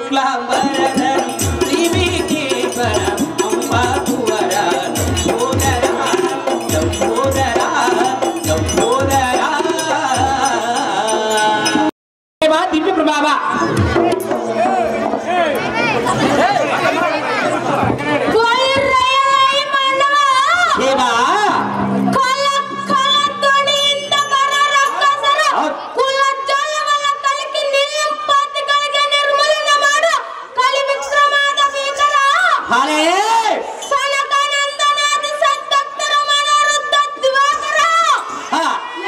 ಶುಕ್ಲಾಂಬರಧರಿ ಶ್ರೀವಿಕೇಶ್ವರ ಅಂಬಾಕುವರ ಲಂಬೋದರ ಲಂಬೋದರ ಲಂಬೋದರ ದೇವ ದಿವ್ಯ ಪ್ರಭಾವ ದೇವ ಹಾಲೇ ಹಾ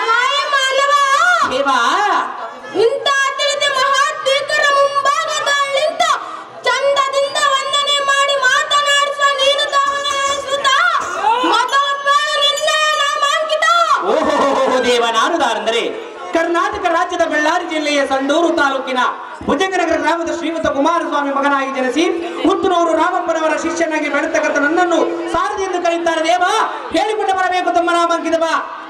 ದೇವ ಇಂಥ ತಿಳಿದ ಮಹಾದ್ವೀಕರ ಮುಂಭಾಗದಲ್ಲಿಂದ ಚಂದದಿಂದ ವಂದನೆ ಮಾಡಿ ಮಾತನಾಡಿಸುವ ನೀನು ಸುತ ಮೊದಲ ಬೇಡ ನಿನ್ನೆ ನಾಮಾಂಕಿತ ಓಹೋ ದೇವ ನಾನುದಾರೆಂದರೆ ಕರ್ನಾಟಕ ರಾಜ್ಯದ ಬಳ್ಳಾರಿ ಜಿಲ್ಲೆಯ ಸಂಡೂರು ತಾಲೂಕಿನ ಭುಜಂಗನಗರ ಗ್ರಾಮದ ಶ್ರೀಮಂತ ಕುಮಾರಸ್ವಾಮಿ ಮಗನಾಗಿ ಜನಿಸಿ ಹುತ್ತೂರು ರಾಮಪ್ಪನವರ ಶಿಷ್ಯನಾಗಿ ಬೆಳೆತಕ್ಕಂಥ ನನ್ನನ್ನು ಸಾರಥಿ ಎಂದು ಕರೆಯುತ್ತಾರೆ ದೇವ ಹೇಳಿಕೊಂಡು ಬರಬೇಕು ತಮ್ಮ ನಾಮಾಂಕಿತವ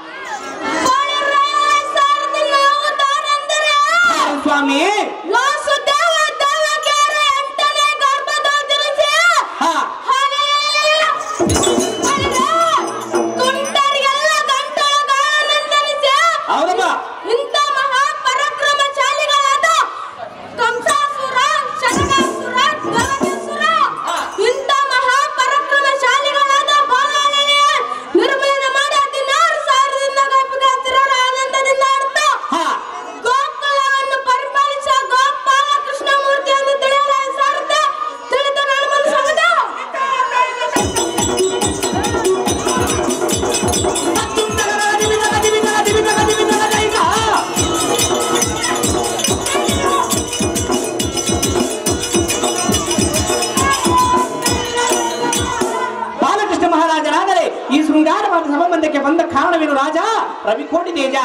ಸ್ವಾಮಿ ವಾಸುದೇವ ದೇವಕಿಯರ ಎಂಟನೇ ಗರ್ಭದಲ್ಲಿ ಜನಿಸಿ ಹಾ ಕುಂಟರಿಗೆಲ್ಲ ಗಂಟಲ ಗಾಯನೆಂದೆನಿಸಿ ಹೌದಮ್ಮ ಇಂಥ ಮಹಾಪರಾಕ್ರಮಶಾಲಿಗಳಾದ ಕಂಸಾಸುರ ಶನಗಾಸುರ ಗಗನಸುರ ಇಂಥ ಮಹಾಪರಾಕ್ರಮಶಾಲಿಗಳಾದ ಬಾಲಾಲನೆಯ ನಿರ್ಮೂಲನೆ ಮಾಡಿ ಹದಿನಾರು ಸಾವಿರದಿಂದ ಗೋಪಿಗಾತಿರರ ಆನಂದದಿಂದ ಆಡ್ತಾ ಹಾ ಗೋಕುಲವನ್ನು ಪರಿಪಾಲಿಸುವ ಗೋಪಾಲ ಕೃಷ್ಣಮೂರ್ತಿ ಎಂದು ತಿಳಿಯಲು ಸಾರುತ್ತೆ ತಿಳಿದ ನಾನು ಮನಸ್ಸಾಗದ ಬಾಲಕೃಷ್ಣ ಮಹಾರಾಜರಾದರೆ ಈ ಶೃಂಗಾರವಾದ ಸಂಬಂಧಕ್ಕೆ ಬಂದ ಕಾರಣವೇನು ರಾಜ ರವಿಕೋಟಿ ತೇಜ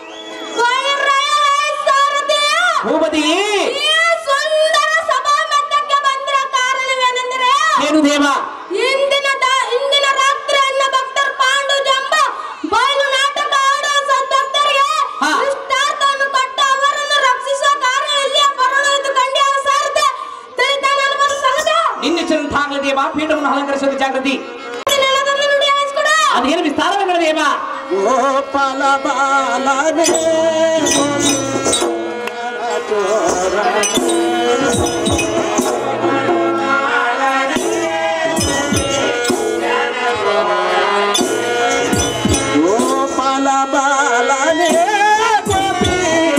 ಭೂಪತಿ ಈ ಸುಂದರ ಸಭಾಮಂದಿರಕ್ಕೆ ಬಂದಿರೋ ಕಾರಣವೇನೆಂದರೆ ಏನು ದೇವ ಇಂದಿನ ದ- ಇಂದಿನ ರಾತ್ರಿ ಅನ್ನ ಭಕ್ತರು ಪಾಂಡು ಜಂಬ ಬಯಲು ನಾಟಕ ಆಡೋ ಸದ್ಭಕ್ತರಿಗೆ ಹಾ. ಇಷ್ಟಾರ್ಥವನ್ನು ಕೊಟ್ಟು ಅವರನ್ನು ರಕ್ಷಿಸುವ ಕಾರ್ಯ ಇಲ್ಲಿಯ ಬರುವುದು ಕಂಡಿ ಸಾರದೆ ತಿಳಿದ ನನ್ನ ಸಹಜ ನಿನ್ನೆಚ್ಚರಂತಾಗಲಿ ದೇವ ಪೀಠವನ್ನು ಅಲಂಕರಿಸುವುದು ಜಾಗೃತಿ ನೆಲದಲ್ಲಿ ನುಡಿ ಹಾಯಿಸ್ಕೊಡು. ಅದೇನು ವಿಸ್ತಾರವೆಂದರೆ ದೇವ ಗೋಪಾಲ ಬಾಲನೇ ಗೋಪಾಲ ಬಾಲನೇ ಗೋಪಿ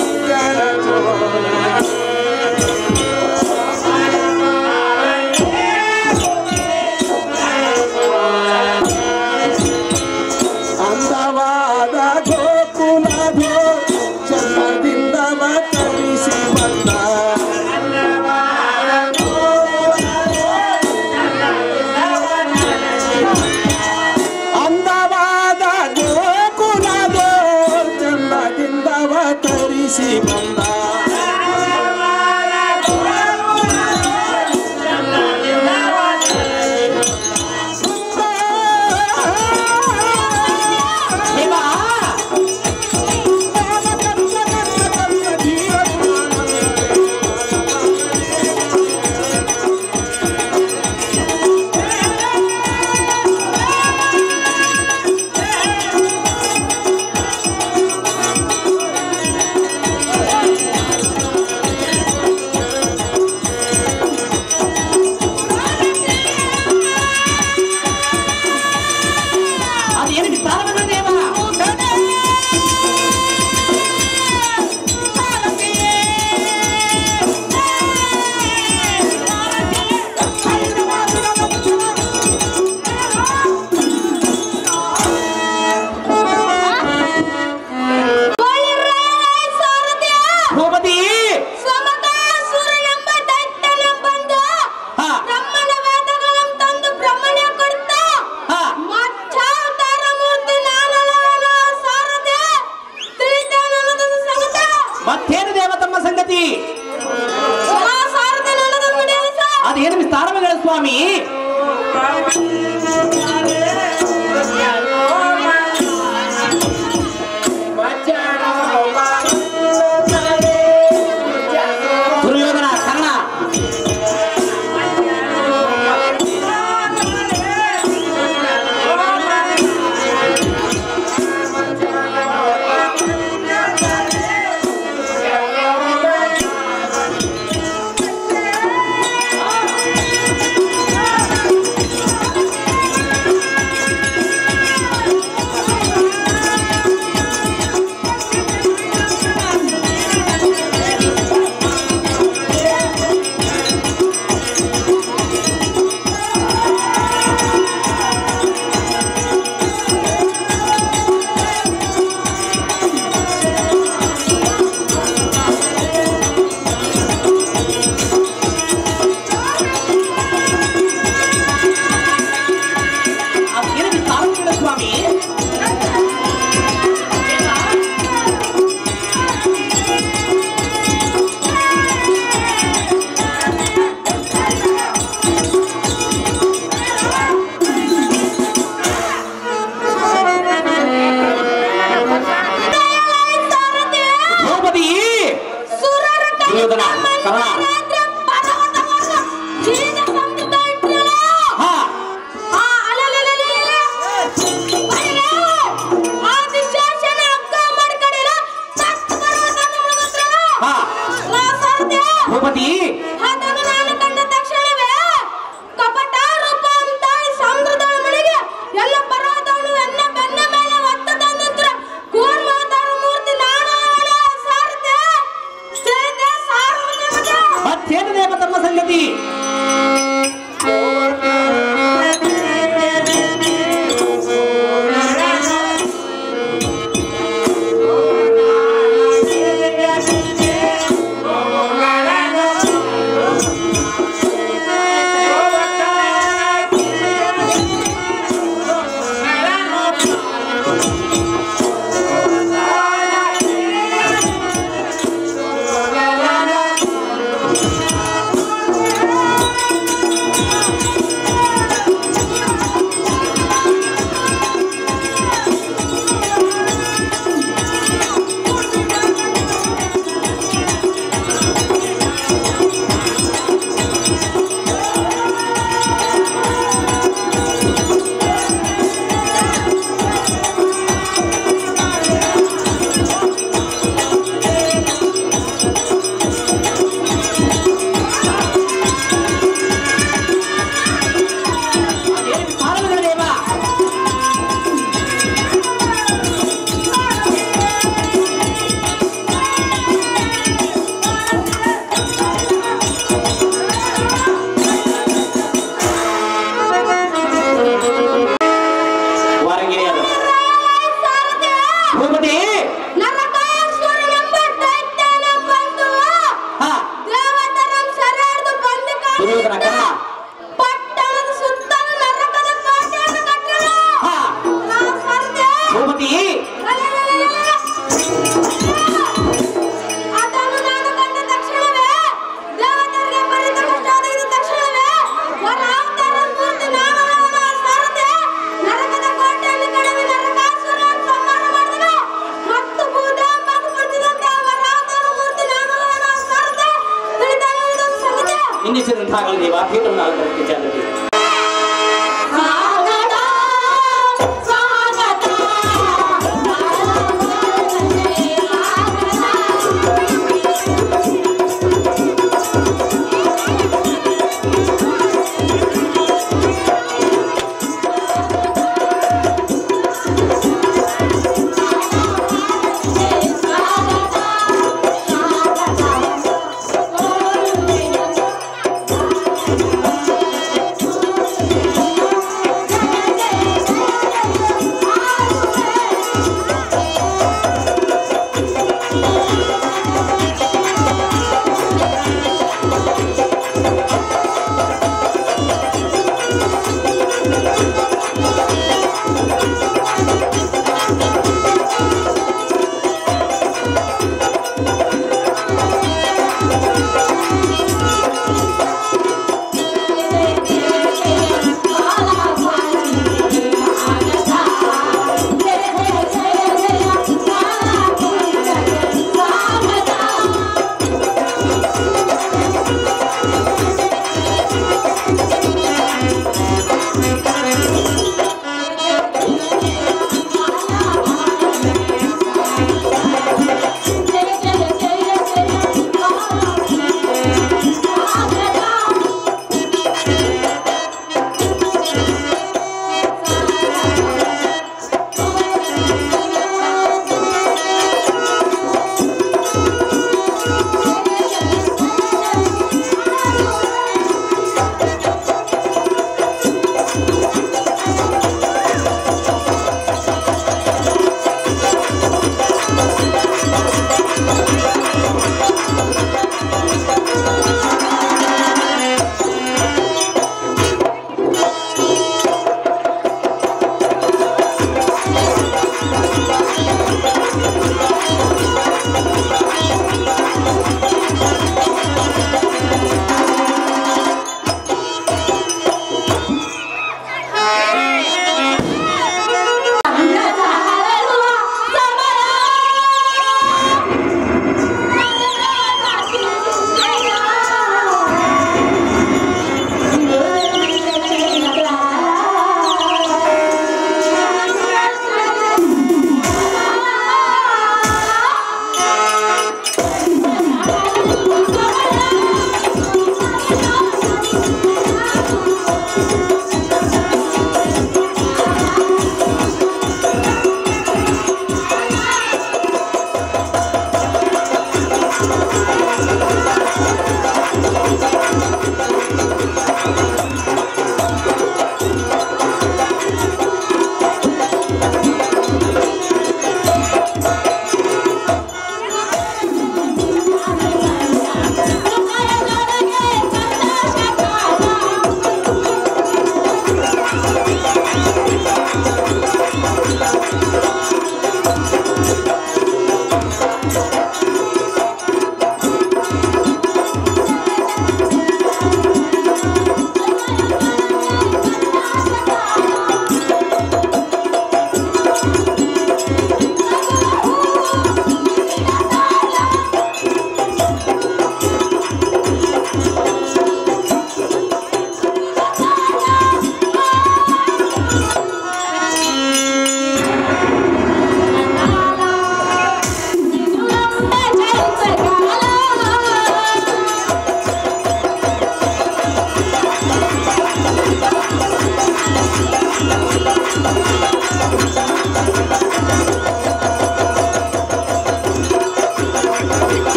ಅಂದವಾದ ಗೋಕುಲದು ಚಂದದಿಂದವ ಕಲಿಸಿ ಬಂದ ಅಂದವಾದ ಗೋಕುಲದು ಚಂದದಿಂದವ ಕಲಿಸಿ ಬಂದ ದೇವ ಅದೇನು ವಿಸ್ತಾರವೆಂದರೆ ದೇವ ಗೋಳಿರಾಯ ಸಾರಥಿಯ ಭೂಪತಿ ಸ್ವಮಕಾಸುರನೆಂಬ ದೈತ್ಯನೆಂಬಂದು ಹಾ. ಬ್ರಹ್ಮನ ವೇದಗಳನ್ನು ತಂದು ಬ್ರಹ್ಮಣ್ಯ ಕೊಡ್ತಾ ಹಾ. ಮಚ್ಚಾವತಾರ ಮೂರ್ತಿ ನಾನಲ್ಲವನ ಸಾರಥಿ ತಿಳಿದೇನನ್ನೋದೊಂದು ಸಂಗತಿ ಮತ್ತೇನು ದೇವ ತಮ್ಮ ಸಂಗತಿ ಆ ಸಾರಥಿ ನನ್ನದನ್ನು ನಡೆಸ ಅದೇನು ವಿಸ್ತಾರವೆಂದರೆ ಸ್ವಾಮಿ ದುರ್ಯೋಧನ ಕರ್ಣ ಮತ್ತೇನು ದೇವ ತಮ್ಮ ಸಂಗತಿ ಅದೇನು ಸಾಲದ ದೇವ ಹೊರಗಿರಿಯದು ಭೂಪತಿ ನರಕಾಸುರನೆಂಬ ದೈತ್ಯನ ಬಂದು ಹಾ ದೇವತರಂ ಸೆರೆಹಿಡಿದು ಬಂದು ದುರ್ಯೋಧನ ಕರ್ಣ. ಪಟ್ಟಣದ ಸುತ್ತಲೂ ನರಕದ ಕೋಟೆಯನ್ನು ಕಟ್ಟಲು ಹಾ ಆ ಸ್ಪರ್ಧೆ ಭೂಪತಿ ಅದನ್ನು ನಾನು ಕಂಡ ತಕ್ಷಣವೇ ದೇವತೆಯರಿಗೆ ಬರಿದ ಕಷ್ಟ ಒದಗಿದ ತಕ್ಷಣವೇ ವರಾವತಾರ ಮೂರ್ತಿ ನಾನು ಅವನ ಸಾರಥಿ ನರಕದ ಕೋಟೆಯನ್ನು ಕಡಿಮೆ ನರಕಾಸುರನನ್ನು ಸಂಹಾರ ಮಾಡಿದನು ಮತ್ತು ಭೂದೇವಂಬಾದು ಬರ್ತಿದಂತೆ ವರಾವತಾರ ಮೂರ್ತಿ ನಾನು ಅವನ ಸಾರಥಿ ತಿಳಿದ ಸಂಗತಿ ನಿಂದಿಸಿದಂತಾಗಲಿ ದೇವ ಪೀಠವನ್ನು ನಾಲ್ಕರಕ್ಕೆ ಜಾಗೃತಿ ಸ್ವಾಗತ ಸ್ವಾಗತ ಸ್ವಾಗತ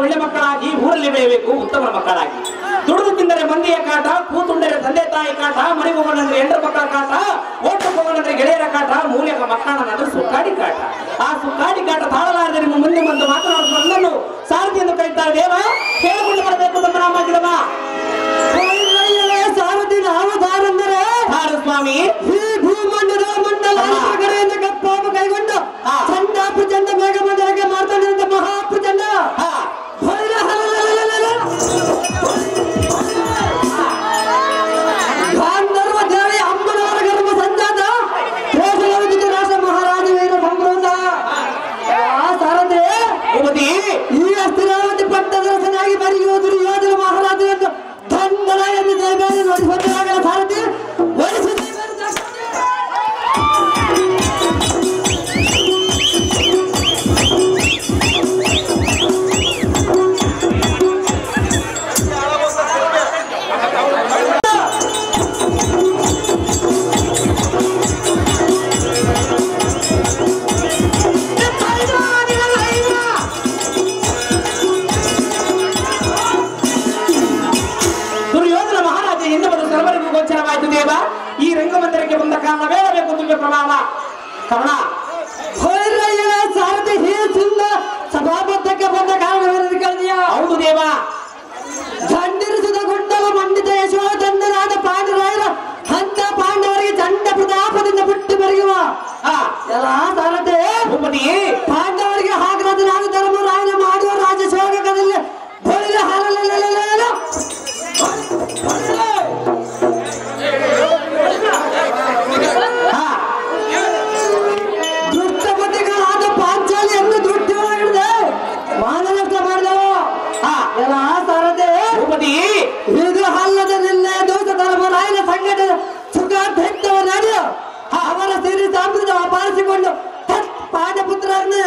ಒಳ್ಳೆ ಮಕ್ಕಳಾಗಿ ಊರಲ್ಲಿ ಬೆಳೆಯಬೇಕು ಉತ್ತಮ ಮಕ್ಕಳಾಗಿ ದುಡಿದು ತಿಂದರೆ ಮಂದಿಯ ಕಾಟ ಕೂತುಂಡರೆ ತಂದೆ ತಾಯಿ ಕಾಟ ಮನೆಗೆ ಹೋಗೋಣಂದ್ರೆ ಎಂಟು ಮಕ್ಕಳ ಕಾಟ ಓಟು ಹೋಗೋಣಂದ್ರೆ ಗೆಳೆಯರ ಕಾಟ ಮೂಲೆಯ ಮಕ್ಕಳನ್ನ ಸುಕ್ಕಾಡಿ ಕಾಟ ಆ ಸುಕ್ಕಾಡಿ ಕಾಟ ತಾಳಲಾರದೆ ನಿಮ್ಮ ಮುಂದೆ ಬಂದು ಮಾತನಾಡುವ ನನ್ನನ್ನು ಸಾರಥಿ ಎಂದು ಕರೀತಾರೆ ದೇವ ಕೇಳಿಕೊಂಡು ಬರಬೇಕು ತಮ್ಮ ನಾಮ ಗಿಡವ ಸಾರಥಿ ನಾವು ದಾರಂದರೆ ಹಾರು ಸ್ವಾಮಿ ಈ ಭೂಮಂಡಲ ಮಂಡಲ ಕಡೆಯಿಂದ ಕಪ್ಪಾಪ ಕೈಗೊಂಡು ಹಾ. ಚಂಡ ಪ್ರಚಂಡ ಮೇಘ ಮಂಡಲಕ್ಕೆ ಮಾಡ್ತಾನೆ ಮಹಾಪ್ರಚಂಡ ಹಾ ಭೈರ ಹಲಲಲಲಲ. ಗಾಂಧರ್ವ ದೇವಿ ಅಮ್ಮನವರ ಗರ್ಭ ಸಂಜಾತ ದೇಶದ ರಾಷ್ಟ್ರ ಮಹಾರಾಜ ವೀರ ಸಂಭ್ರಮ ಆ ಸಾರಥಿ ಭೂಪತಿ ಈ ಅಸ್ಥಿರಾವತಿ ಪಟ್ಟದರಸನಾಗಿ ಬರೆಯುವುದು ಯೋಧನ ಮಹಾರಾಜನನ್ನು ದಂಡನ ಎಂದು ದೇವೇಂದ್ರ ನೋಡಿಸುವಂತಾಗಲ ಸಾರಥಿ ವರಿಸುತ್ತೇವೆ ದುರ್ಯೋಧನ ಮಹಾರಾಜ ಹಿಂದೆ ಬಂದು ಸರ್ವರಿಗೂ ಗೋಚರವಾಯಿತು ದೇವ ಈ ರಂಗಮಂದಿರಕ್ಕೆ ಬಂದ ಕಾರಣ ಬೇಡಬೇಕು ತುಂಬ ಪ್ರಭಾವ ಕರ್ಣ ಭೈರಯ್ಯನ ಸಾರಥಿ ಹೇ ಸುಂದ ಸಭಾಬದ್ಧಕ್ಕೆ ಬಂದ ಕಾರಣವೇನೆಂದು ಕೇಳಿದೆಯ ಹೌದು ದೇವ ದಂಡಿರಿಸಿದ ಗುಂಡಲ ಮಂಡಿತ ಯಶೋ ದಂಡನಾದ ಪಾಂಡರಾಯರ ಹಂತ ಪಾಂಡವರಿಗೆ ಚಂಡ ಪ್ರತಾಪದಿಂದ ಬಿಟ್ಟು ಬರೆಯುವ ಹಾ ಎಲ್ಲ ಸಾರಥಿ ಭೂಪತಿ ಪಾಂಡವರಿಗೆ ಹಾಗರಾದ ನಾನು ಧರ್ಮರಾಯನ ಮಾಡುವ ರಾಜ ಶೋಕದಲ್ಲಿ ಬಳಿದ ಹಾಲಲ್ಲ ಹಾ ದುಷ್ಟಪತಿಗಳಾದ ಪಾಂಚಾಲಿಯನ್ನು ದುಡ್ಡಿದೆ ಮಾನನಷ್ಟ ಮಾಡಿದವು ಹಾ ಎಲ್ಲ ಸಾರಥಿ ಭೂಪತಿ ಇದು ಹಲ್ಲದ ನಿನ್ನೆ ದೋಷ ಧರ್ಮರಾಯನ ಸಂಘಟನೆ ಸುಖಾರ್ಥವ ನಡೆಯ ಅವರ ಸಿರಿ ಸಾಂಪ್ರದಾಯ ಪಾಲಿಸಿಕೊಂಡು ತತ್ ಪಾಂಡಪುತ್ರರನ್ನು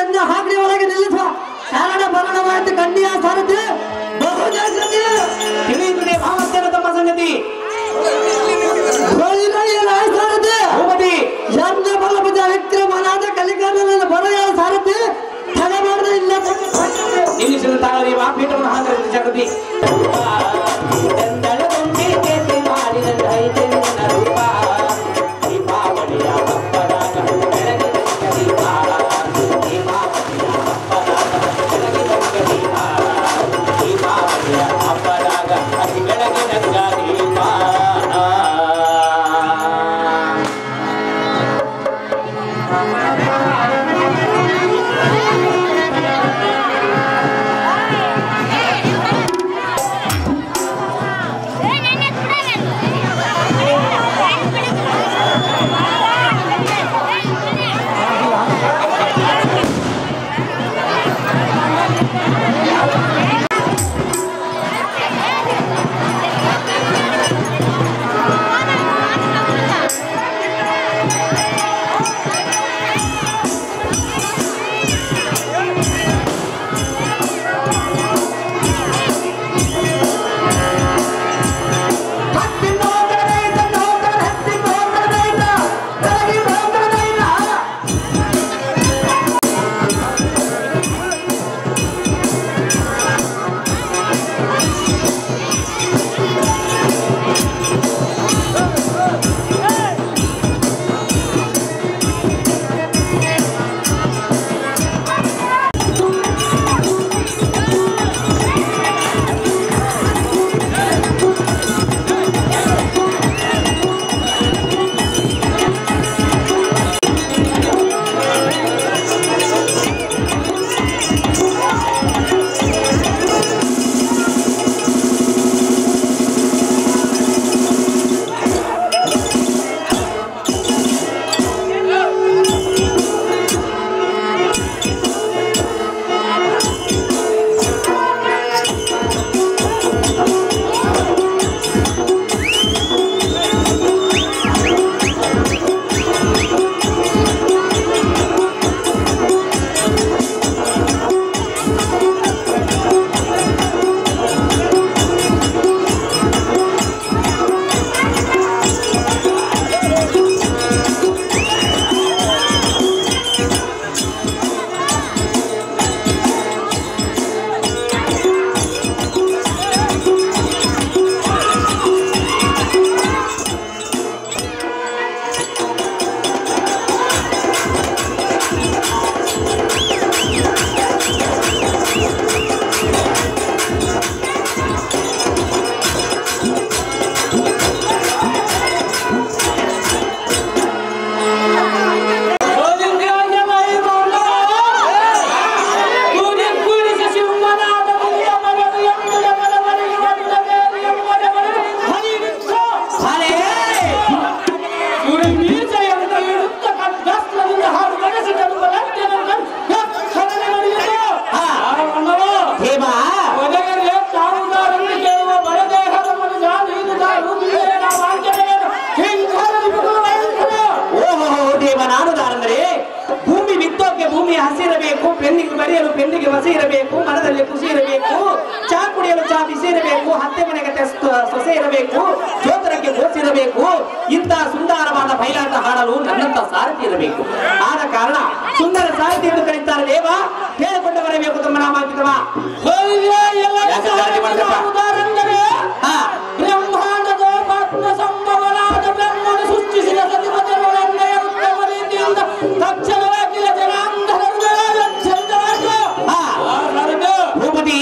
ಸೊಸೆ ಇರಬೇಕು ಮನದಲ್ಲಿ ಖುಷಿ ಇರಬೇಕು ಚಾ ಕುಡಿಯಲು ಚಾ ಬಿಸಿ ಇರಬೇಕು ಹತ್ತೆ ಮನೆಗೆ ತೆಸ್- ಸೊಸೆ ಇರಬೇಕು ಜೋತರಕ್ಕೆ ಗೋಸಿರಬೇಕು ಇಂತಹ ಸುಂದರವಾದ ಬಯಲಾಟ ಹಾಡಲು ನನ್ನಂತ ಸಾರಥಿ ಇರಬೇಕು ಆದ ಕಾರಣ ಸುಂದರ ಸಾರಥಿ ಎಂದು ಕರೀತಾರೆ ದೇವ ಹೇಳಿಕೊಂಡು ಬರಬೇಕು ತಮ್ಮ ನಾಮಾಂಕಿತವ ಯಾಕೆ ಗಾಳಿ ಮಾಡ್ದಪ್ಪ? ಹಾ ಬ್ರಹ್ಮಾಂಡದ ಪದ್ಮ ಸಂಭವನಾದ ಬ್ರಹ್ಮನು ಸೃಷ್ಟಿಸಿದ ಸತಿಪತಿಗಳನ್ನೆಯ ಉತ್ತಮ ರೀತಿಯಿಂದ ತಕ್ಷಣವಾಗಿಲ್ಲ ಜನಾಂಧರರು ಚಂದವಾಗಿ ಹಾ ಭೂಪತಿ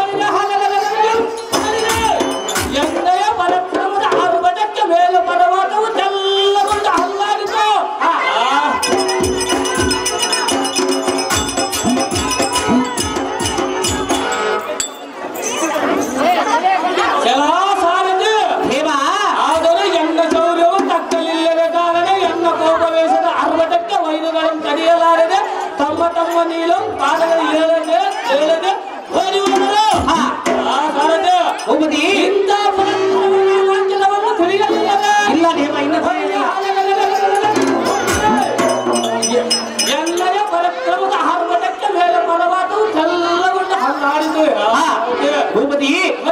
ಎಂದೆಯ ಪರಕ್ರಮದ ಅರ್ಬಟಕ್ಕೆ ಮೇಲು ಪರ್ವತವು ತೆಲ್ಲಗೊಂಡು ಹಲ್ಲಾಡಿತು ಸಾರಥಿ ದೇವ ಆದರೆ ಎನ್ನ ಶೌರ್ಯವು ತಕ್ಕಲಿಲ್ಲದ ಕಾರಣ ಎನ್ನ ಕೋಪವೇಶದ ಅರ್ವಟಕ್ಕೆ ವೈನುಗಳನ್ನು ತಡೆಯಲಾರದೆ ತಮ್ಮ ತಮ್ಮ ನೀಲು ಪಾದಗಳು ಏಳದೆ ಏಳದೆ ಹೊರಿಯುವರು ಹಾ ಆ ಸಾರಥಿ ಭೂಪತಿ ಇಂಥ ಪರಾಕ್ರಮದ ಲಾಂಛನವನ್ನು ತಿಳಿಯಲಿಲ್ಲವೇ? ಇಲ್ಲ ದೇವ ಇನ್ನು ತಿಳಿಯಲಿಲ್ಲ. ಎಲ್ಲಯ ಪರಾಕ್ರಮದ ಆರ್ಭಟಕ್ಕೆ ಮೇಲೆ ಪರ್ವತವು ತೆಲ್ಲಗೊಂಡು ಹಲ್ಲಾಡಿತು ಹಾ ಭೂಪತಿ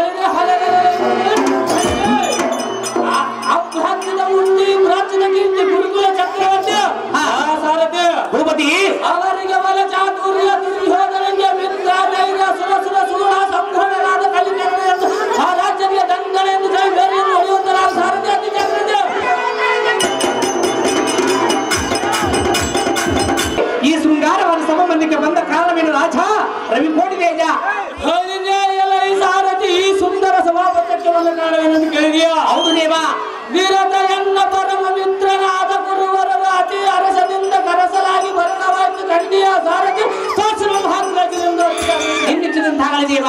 ಅಭ್ರಾಂತಿದ ಮುಟ್ಟಿ ಪ್ರಾಚೀನ ಕೀರ್ತಿ ಗುರುಕುಲ ಚಕ್ರವರ್ತಿ ಹಾ. ಆ ಸಾರಥಿ ಭೂಪತಿ ಅವರಿಗೆ ಬಲ ಚಾತುರ್ಯ ದುರ್ಯೋಧನಿಗೆ ಮಿತ್ರ ಧೈರ್ಯ ಸುರ ಸುರ ಸೂರ ಸಂಪೂರ್ಣರಾದ ಕಲಿಕರಣ ಎಂದು ಆ ರಾಜ್ಯಕ್ಕೆ ದಂಡನೆ ಎಂದು ಜೈ ಬೇರೆಯನ್ನು ಹೊಡೆಯುತ್ತರ ಸಾರಥಿ ಅತಿ ಚಕ್ರದೆ ಈ ಶೃಂಗಾರವಾದ ಸಮಬಂಧಕ್ಕೆ ಬಂದ ಕಾರಣವೇನು ರಾಜ ರವಿ ಕೋಟಿದೇಜ ಎಲ್ಲ ಈ ಸಾರಥಿ ಈ ಸುಂದರ ಸಭಾಪತಿಗೆ ಬಂದ ಕಾರಣವೇನೆಂದು ಕೇಳಿದೆಯಾ ಹೌದು ದೇವ ವೀರತ ಎನ್ನ ಪರಮ ಮಿತ್ರನಾದ ಗುರುವರವ ಅತಿ ಅರಸದಿಂದ ಕರಸಲಾಗಿ ಭರಣವಾಯ್ತು ಖಂಡಿಯ ಸಾರಥಿ ತಕ್ಷಣ ಭಾಗದಿಂದ ನಿಂದಿಸಿದಂತಾಗಲಿ ದೇವ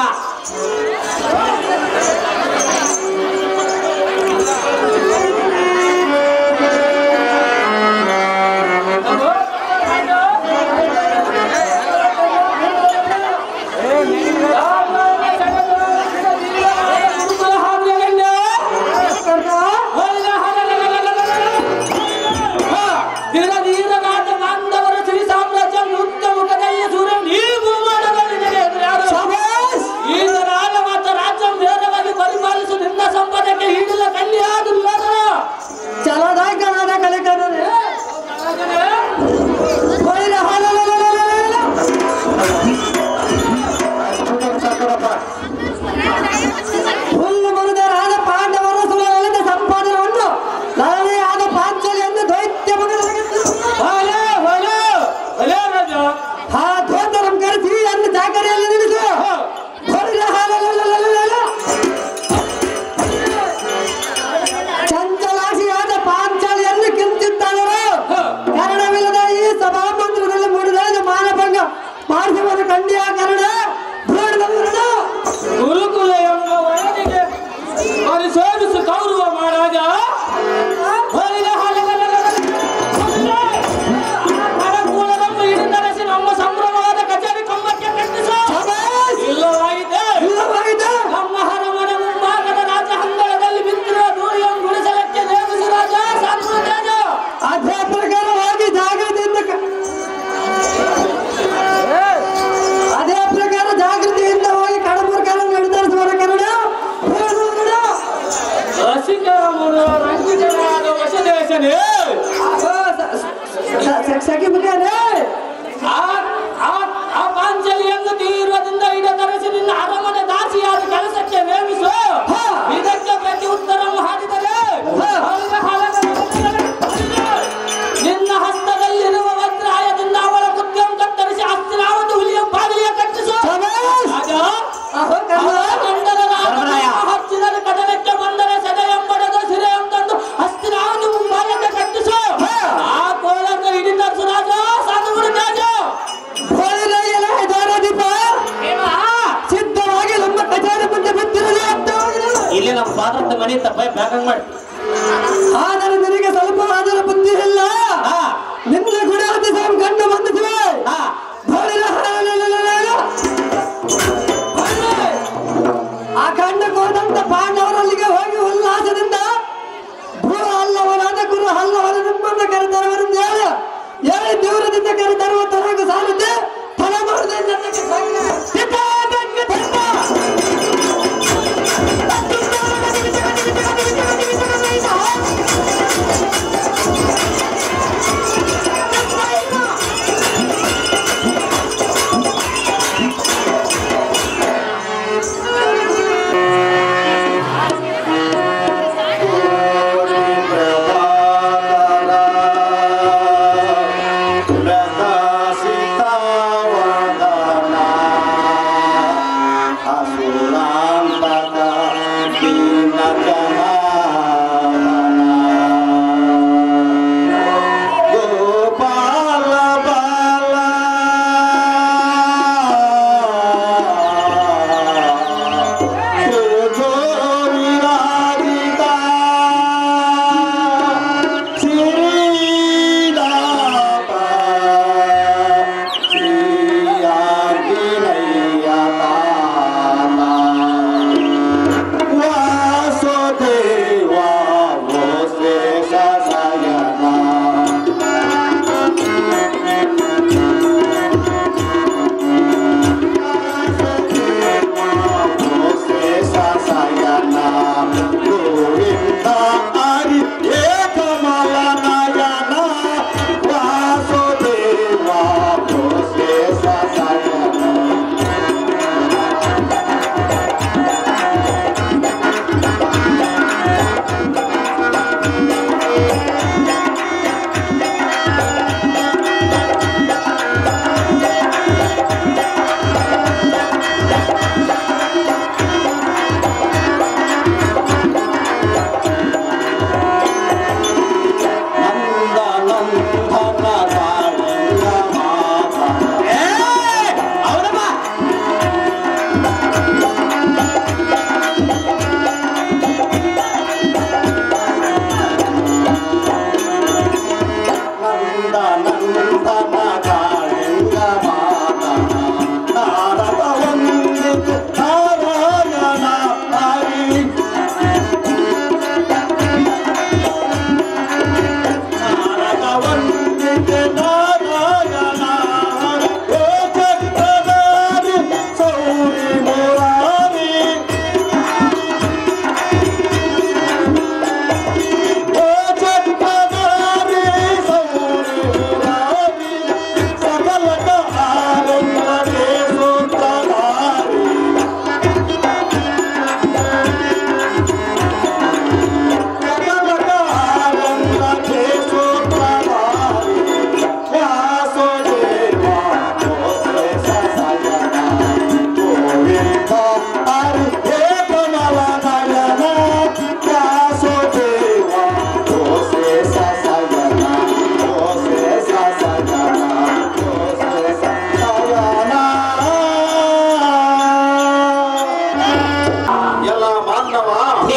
ಧೀರನಾಥ ಬಾಂಧವರ ಶ್ರೀ ಸಾಮ್ರಾಜ್ಯ ಮುಕ್ತ ಮುಖದಲ್ಲಿ ಸೂರ್ಯ ನೀವು ಮಾಡಬಲ್ಲಿದ್ದಾರೆ ಅಂದ್ರೆ ಯಾರು? ಈಗ ರಾಜ ಮತ್ತು ರಾಜ್ಯ ವೇದವಾಗಿ ಪರಿಪಾಲಿಸು ನಿನ್ನ ಸಂಪದಕ್ಕೆ ಹಿಡಿದ ಕಲ್ಯಾಣ ದುರ್ಯೋಧನ. ಚಲದಾಯಕನಾದ ಕಲಿಕರನೇ ಹೊಯ್ಲ ಹಲಲಲಲಲಲ. ಹುಲ್ಲು ಮುರಿದರಾದ ಪಾಂಡವರ ಸುಲಭದ ಸಂಪಾದನವನ್ನು ಲಲನೆಯಾದ ಪಾಂಚಾಲಿಯನ್ನು ದೈತ್ಯ ಮಗನಾಗಿದ್ದು ಹೊಲೆ, ಹೊಲೆ, ಹೊಲೆ ರಾಜ. ಆ ಧೋತರಂ ಕರೆಸಿ ಅನ್ನು ಚಾಕರಿಯಲ್ಲಿ ನಿಲ್ಲಿಸು ಹೊಯ್ಲ ಹಲಲಲಲಲಲ. ಚಂಚಲಾಶಿಯಾದ ಪಾಂಚಾಲಿಯನ್ನು ಕಿಂಚಿತ್ತಾದರು ಕಾರಣವಿಲ್ಲದ ಈ ಸಭಾಮಂದಿರದಲ್ಲಿ ಮೂಡಿದ ಮಾನಭಂಗ ಮಾಡಿಸುವುದು ಖಂಡಿಯ ಕಾರಣ ದ್ರೋಣದ ವಿರುದ್ಧ ಗುರುಕುಲ ಎಂಬ ಒಳಗೆ ಪರಿಶೋಧಿಸು ಕೌರವ ಮಹಾರಾಜ ಹೊಯ್ಲ, ಹಲಲಲಲಲ. ಹೊಯ್ಲೆ, ಆ ಕರಕುಲವನ್ನು ಹಿಡಿದರಸಿ ನಮ್ಮ ಸಂಭ್ರಮವಾದ ಕಚೇರಿ ಕಂಬಕ್ಕೆ ಕಟ್ಟಿಸು ಶಬಾಷ್! ಇಲ್ಲವಾಗಿದೆ ಇಲ್ಲವಾಯಿತು ನಮ್ಮ ಹರಮನೆ ಮುಂಭಾಗದ ರಾಜ ಹಂಗಳದಲ್ಲಿ ಬಿದ್ದಿರುವ ಧೂಳಿಯನ್ನು ಗುಡಿಸಲಕ್ಕೆ ನೇಮಿಸು ರಾಜ ಸಾಧು ತೇಜ ಅದೇ ಪ್ರಕಾರವಾಗಿ ಜಾಗೃತಿಯಿಂದ ಕ- ಅದೇ ಪ್ರಕಾರ ಜಾಗೃತಿಯಿಂದ ಹೋಗಿ ಕಡಪುರಕಾರ ನಿರ್ಧರಿಸುವ ಕಾರಣ ಹೇಳುವುದಿಲ್ಲ. ರಸಿಕರಮುರ ರಂಜಿತನಾದ ವಶದೇಶನೇ ಅಬ್ಬಾ, ಸ- ಸ- ಸ- ಸಖಿ ಮುಖೇನೆ ಆ ಆ- ಆ ಪಾಂಚಲಿಯನ್ನು ತೀವ್ರದಿಂದ ಇಡ ತರಿಸಿ ನಿನ್ನ ಅರಮನೆ ದಾಸಿಯಾದ ಕೆಲಸಕ್ಕೆ ನೇಮಿಸು ಹಾ. ಇದಕ್ಕೆ ಪ್ರತಿ ಉತ್ತರ ಮಾಡಿದರೆ ಹಾ. ಹಲಗ ಹಲಗ ನಿನ್ನ ಹಸ್ತದಲ್ಲಿರುವ ವಜ್ರಾಯದಿಂದ ಅವಳ ಕುತ್ತಿಗೆ ಕತ್ತರಿಸಿ ಹಸ್ತಿನಾವತ್ತು ಹುಲಿಯ ಬಾಗಿಲಿಗೆ ಕಟ್ಟಿಸು ಶಬಾಷ್! ರಾಜ ಅಹೋ ಕರ್ಣ. ಅವಳ ಗಂಡನ ನಾಮ ಧರ್ಮರಾಯ. ಹಚ್ಚಿದರೆ ಕದನಕ್ಕೆ ಬಂದರೆ ಸೆದೆ ಎಂಬಡದು ಸಿರೆ ಎಂಬಂದು ಹಸ್ತಿನಾವತ್ತು ಮುಂಬಾಯಕ್ಕೆ ಕಟ್ಟಿಸು ಹಾ. ಆ ಕೋಲನ್ನು ಹಿಡಿದರ್ಸು ರಾಜ ಸಾಧುಗುರು ತೇಜ ಹೋಳಿಗೆಯಲ್ಲ ಹೆದರದೀಪ. ಸಿದ್ಧವಾಗಿ ನಮ್ಮ ಕಚೇರಿ ಮುಂದೆ ಬಿದ್ದಿರಲಿ ಅರ್ಥವಾಗಲಿಲ್ಲ. ಇಲ್ಲಿ ನಮ್ಮ ಸ್ವಾತಂತ್ರ್ಯ ಮನೆ ತಪ್ಪ ಬ್ಯಾಕಂಗ್ ಮಾಡಿ ಆದರೆ ನಿನಗೆ ಸ್ವಲ್ಪ ಅದರ ಬುದ್ಧಿ ಇಲ್ಲ ಹಾ ನಿನ್ನ ಗುಡಿ ಅತಿಶಯ ಕಂಡು ಬಂದಿವೆ ಹಾ ಆ ಕಂಡಕ್ಕೆ ಹೋದಂತ ಪಾಂಡವರಲ್ಲಿಗೆ ಹೋಗಿ ಉಲ್ಲಾಸದಿಂದ ಭೂ ಅಲ್ಲವನಾದ ಗುರು ಅಲ್ಲವನ ನಿಮ್ಮನ್ನು ಕರೆತರುವರೆಂದು ಹೇಳಿ ಹೇಳಿ ದೂರದಿಂದ ಕರೆತರುವ ತನಗೂ ಸಾಲದೆ ತಲೆ ಮಾಡದೆ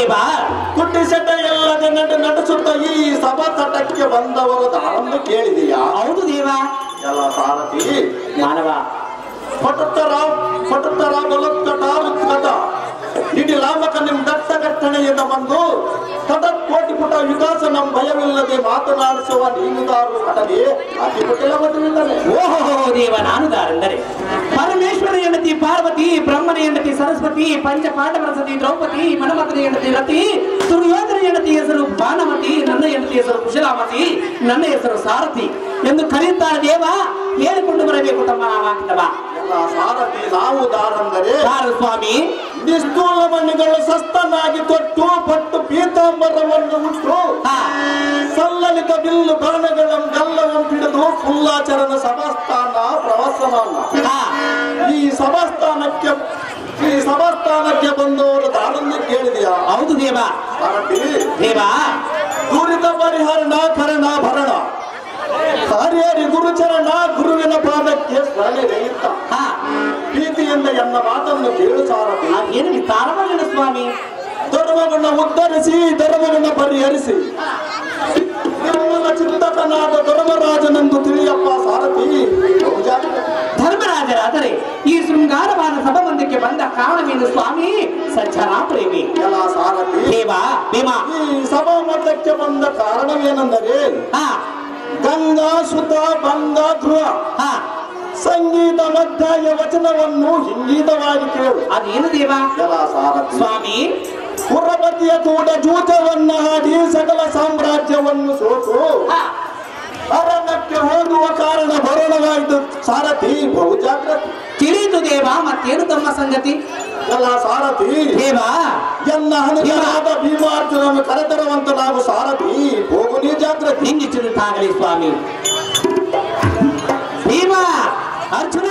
ದೇವ ಕುಟ್ಟಿಸೆಟ ಎಲ್ಲದೆ ನಟ ನಟಿಸುತ್ತ ಈ ಸಭಾ ತಟಕ್ಕೆ ಬಂದವರು ದಾರಂದು ಕೇಳಿದೆಯಾ ಹೌದು ದೇವ ಎಲ್ಲ ಸಾರಥಿ ಮಾನವ ಪಟುತ್ತರ ಪಟುತ್ತರ ಬಲುತ್ಕಟ ಉತ್ಕಟ ಇಡೀ ಲಾಮಕ ನಿಮ್ ದಟ್ಟ ಘಟನೆಯಿಂದ ಬಂದು ತದತ್ ಕೋಟಿ ಪುಟ ವಿಕಾಸ ನಮ್ ಭಯವಿಲ್ಲದೆ ಮಾತನಾಡಿಸುವ ನೀನುದಾರು ಕಟನೆ ಅತಿ ಕುಟಿಲ ಮದುವಿದ್ದಾನೆ ಓಹೋ ದೇವ ನಾನುದಾರೆಂದರೆ ಪರಮೇಶ್ವರ ಹೆಂಡತಿ ಪಾರ್ವತಿ ಬ್ರಹ್ಮನ ಹೆಂಡತಿ ಸರಸ್ವತಿ ಪಂಚ ಪಾಂಡವರ ಸತಿ ದ್ರೌಪದಿ ಮನಮಕನ ಹೆಂಡತಿ ರತಿ ದುರ್ಯೋಧನ ಹೆಂಡತಿ ಹೆಸರು ಭಾನಮತಿ ನನ್ನ ಹೆಂಡತಿ ಹೆಸರು ಕುಶಲಾಮತಿ ನನ್ನ ಹೆಸರು ಸಾರಥಿ ಎಂದು ಕರೆಯುತ್ತಾರೆ ದೇವ ಹೇಳಿಕೊಂಡು ಬರಬೇಕು ತಮ್ಮ ನಾಮಾಂಕಿತವ ಎಲ್ಲ ಸಾರಥಿ ನಾವು ದಾರಂದರೆ ಯಾರು ಸ್ವಾಮಿ ನಿಷ್ಠೂಲ ಮಣಿಗಳು ಸಸ್ತನಾಗಿ ತೊಟ್ಟು ಪಟ್ಟು ಪೀತಾಂಬರವನ್ನು ಉಟ್ಟು ಹಾ ಸಲ್ಲಲಿತ ಬಿಲ್ಲು ಬಾಣಗಳ ಗಲ್ಲವನ್ನು ಹಿಡಿದು ಫುಲ್ಲಾಚರಣ ಸಭಾಸ್ಥಾನ ಪ್ರವಾಸಮಾನ ಹಾ ಈ ಸಭಾಸ್ಥಾನಕ್ಕೆ ಈ ಸಭಾಸ್ಥಾನಕ್ಕೆ ಬಂದವರು ದಾರನ್ನು ಕೇಳಿದೆಯಾ ಹೌದು ದೇವ ಸಾರಥಿ ದೇವ ದುರಿತ ಪರಿಹರಣ ಕರಣ ಭರಣ ಹರಿಹರಿ ಗುರುಚರಣ ಗುರುವಿನ ಪಾದಕ್ಕೆ ಸ್ಮರಣೆ ರಹಿತ ಹಾ ಪ್ರೀತಿಯಿಂದ ಎನ್ನ ಮಾತನ್ನು ಕೇಳು ಸಾರಥಿ ಏನು ತಾರಮಗಣ ಸ್ವಾಮಿ ಧರ್ಮವನ್ನು ಉದ್ಧರಿಸಿ ಧರ್ಮವನ್ನು ಪರಿಹರಿಸಿ ನಿರ್ಮಲ ಚಿಂತಕನಾದ ಧರ್ಮರಾಜನೆಂದು ತಿಳಿಯಪ್ಪ ಸಾರಥಿ ಬಹುಜಾಗ್ರತೆ. ಧರ್ಮರಾಜರಾದರೆ ಈ ಶೃಂಗಾರವಾದ ಸಭಾಬಂಧಕ್ಕೆ ಬಂದ ಕಾರಣವೇನು ಸ್ವಾಮಿ ಸಜ್ಜನ ಪ್ರೇಮಿ ಎಲ್ಲ ಸಾರಥಿ ದೇವ ಭೀಮ ಈ ಸಭಾಮಠಕ್ಕೆ ಬಂದ ಕಾರಣವೇನೆಂದರೆ ಹಾ ಗಂಗಾ ಸುತ ಬಂಗ ಧ್ರುವ ಹಾ ಸಂಗೀತ ಮಧ್ಯಾಯ ವಚನವನ್ನು ಹಿಂಗೀತವಾಗಿ ಕೇಳು ಅದೇನು ದೇವ ಎಲ್ಲ ಸಾರಥಿ ಸ್ವಾಮಿ ಪುರಪತಿಯ ಕೂಡ ಜೂತವನ್ನು ಹಾಡಿ ಸಕಲ ಸಾಮ್ರಾಜ್ಯವನ್ನು ಸೋತು ಹಾ ಅರಣ್ಯಕ್ಕೆ ಹೋಗುವ ಕಾರಣ ಭರಣವಾಯಿತು ಸಾರಥಿ ಬಹುಜಾಗ್ರತೆ ತಿಳಿಯಿತು ದೇವ ಮತ್ತೇನು ತಮ್ಮ ಸಂಗತಿ ಎಲ್ಲ ಸಾರಥಿ ದೇವ ಎನ್ನ ಹನುಮನಾದ ಭೀಮಾರ್ಜುನನ್ನು ಕರೆತರುವಂತ ನಾವು ಸಾರಥಿ ಹೋಗು ನೀ ಜಾಗ್ರತೆ ನಿಂದಿಸಿದಂತಾಗಲಿ ಸ್ವಾಮಿ ಭೀಮ ಅರ್ಜುನ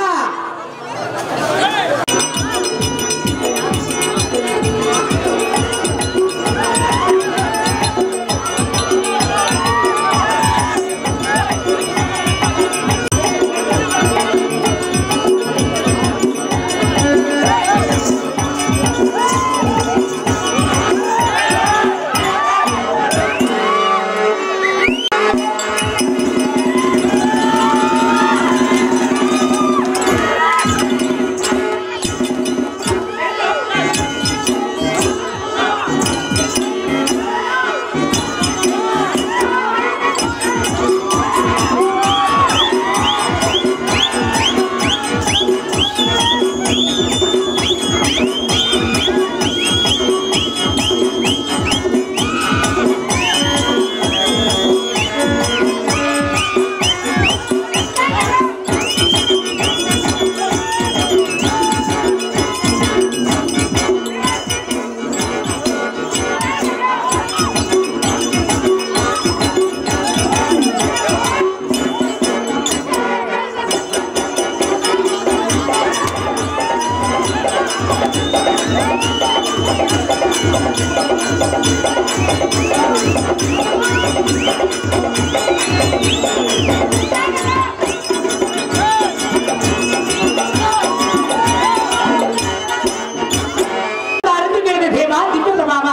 ಅರಿತು ಕೇಳಿದೆ ದೇವ ದಿವ್ಯದ ಮಾಮ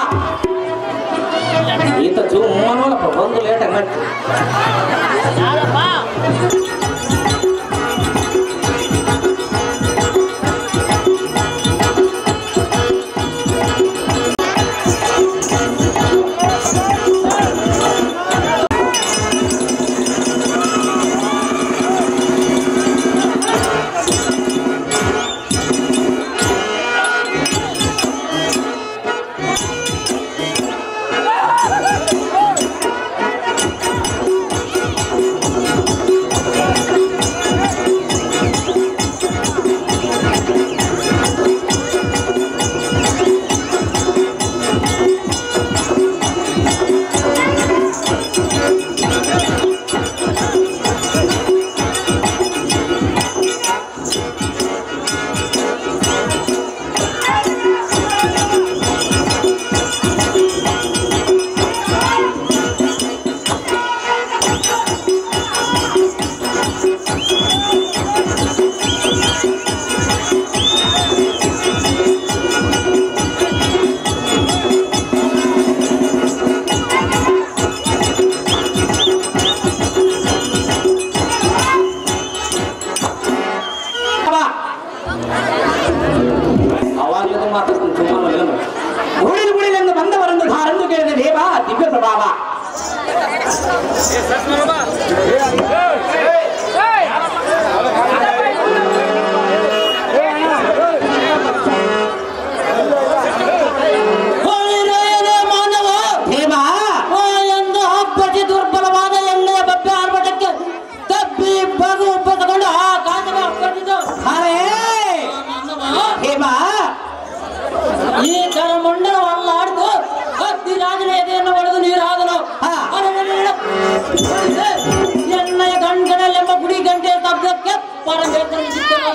ಈತ ಜುಮ್ಮನೋಲಪ್ಪ ಬಂದು ಲೇಟ್ ಆಗಿ ಎಲ್ಲ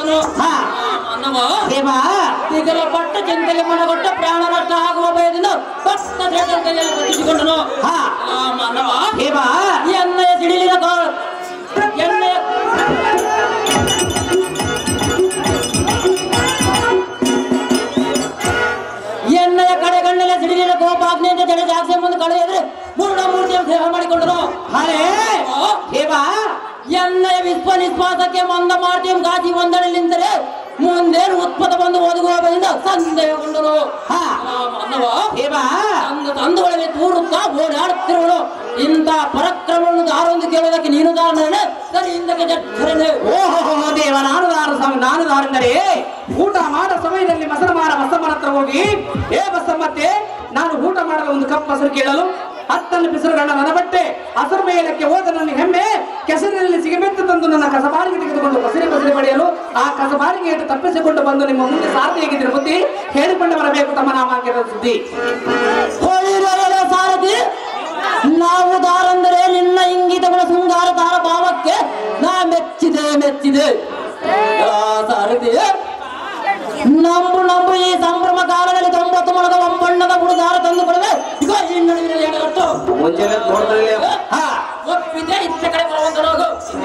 ಕಟ್ಟಿಸಿಕೊಂಡನು ಹಾ. ಅನ್ನವ ದೇವ ಈಗಲ ಪಟ್ಟ ಚಿಂತೆಗೆ ಮನಗೊಟ್ಟ ಪ್ರಾಣ ನಷ್ಟ ಆಗುವ ಭಯದಿಂದ ಭಕ್ತ ಶ್ರೇಷ್ಠರ ಕೈಯಲ್ಲಿ ಕಟ್ಟಿಸಿಕೊಂಡನು ಹಾ. ಆ ಮಾನವ ದೇವ ಈ ಎಣ್ಣೆಯ ಸಿಡಿಲಿನ ಕಾಳ ಎಣ್ಣೆಯ ಎಣ್ಣೆಯ ಕಡೆ ಗಣ್ಣೆಲೆ ಸಿಡಿಲಿನ ಕೋಪಾಗ್ನಿಯಿಂದ ಜಡ ಜಾಗ್ಸಿ ಮುಂದೆ ಕಳೆಯಿದ್ರೆ ಮೂರ್ಣ ಮೂರ್ತಿಯನ್ನು ದೇಹ ಮಾಡಿಕೊಂಡನು ಹರೇ ದೇವ ಎಣ್ಣೆಯ ವಿಶ್ವ ನಿಶ್ವಾಸಕ್ಕೆ ಮಂದ ಮಾಡ್ತೀವಿ ಗಾಜಿ ಒಂದರಲ್ಲಿ ನಿಂತರೆ ಮುಂದೇನು ಉತ್ಪತ್ತ ಬಂದು ಒದಗುವ ಬಳಿಂದ ಸಂದೇಹಗೊಂಡನು ಹಾ. ಆ ಮಾನವ ದೇವ ತಂದು ತಂದುಗಳಲ್ಲಿ ತೂರುತ್ತಾ ಓಡಾಡುತ್ತಿರುವನು ಇಂಥ ಪರಕ್ರಮವನ್ನು ದಾರೊಂದು ಕೇಳೋದಕ್ಕೆ ನೀನು ದಾರನೇ ಸರಿ ಹಿಂದಕ್ಕೆ ಜಟ್ಟನೆ ಓಹೋ ದೇವ ನಾನು ದಾರ ಸಮ- ನಾನು ದಾರೆಂದರೆ ಊಟ ಮಾಡೋ ಸಮಯದಲ್ಲಿ ಮೊಸರು ಮಾರ ಬಸಮ್ಮನ ಹತ್ರ ಹೋಗಿ ಏ ಬಸಮ್ಮತ್ತೆ ನಾನು ಊಟ ಮಾಡಲು ಒಂದು ಕಪ್ ಮೊಸರು ಕೇಳಲು ಹತ್ತನ್ನು ಬಿಸಿರುಗಣ್ಣ ನನ್ನ ಬಟ್ಟೆ ಹಸಿರು ಮೇಲಕ್ಕೆ ಹೋದ ನನ್ನ ಹೆಮ್ಮೆ ಕೆಸರಿನಲ್ಲಿ ಸಿಗಮೆತ್ತು ತಂದು ನನ್ನ ಕಸಬಾರಿಗೆ ತೆಗೆದುಕೊಂಡು ಬಸರಿ ಬಸರಿ ಪಡೆಯಲು ಆ ಕಸಬಾರಿಗೆ ಇಟ್ಟು ತಪ್ಪಿಸಿಕೊಂಡು ಬಂದು ನಿಮ್ಮ ಮುಂದೆ ಸಾರಥಿ ಹೇಗಿದ್ದೀರಿ ಬುದ್ಧಿ ಹೇಳಿಕೊಂಡು ಬರಬೇಕು ತಮ್ಮ ನಾಮಾಂಕಿತ ಸುದ್ದಿ ಹೊಳಿರೊಳಲ ಸಾರಥಿ ನಾವು ದಾರಂದರೆ ನಿನ್ನ ಇಂಗಿತಗಳ ಶೃಂಗಾರ ತಾರ ಭಾವಕ್ಕೆ ನಾ ಮೆಚ್ಚಿದೆ ಮೆಚ್ಚಿದೆ ಆ ಸಾರಥಿ ನಂಬು ನಂಬು ಈ ಸಂಭ್ರಮ ಕಾಲದಲ್ಲಿ ತೊಂಬತ್ತು ಮೊಳದ ಒಂಬಣ್ಣದ ಹುಡುಗಾರ ತಂದು ಕೊಡವೆ ಈಗ ಈ ನಡುವಿನ ಎಡಗಟ್ಟು ಮುಂಜಾನೆ ನೋಡಿದ್ರೆ ಹಾ ಒಪ್ಪಿದೆ ಇತ್ತ ಕಡೆ ಬಲವಂತನಾಗು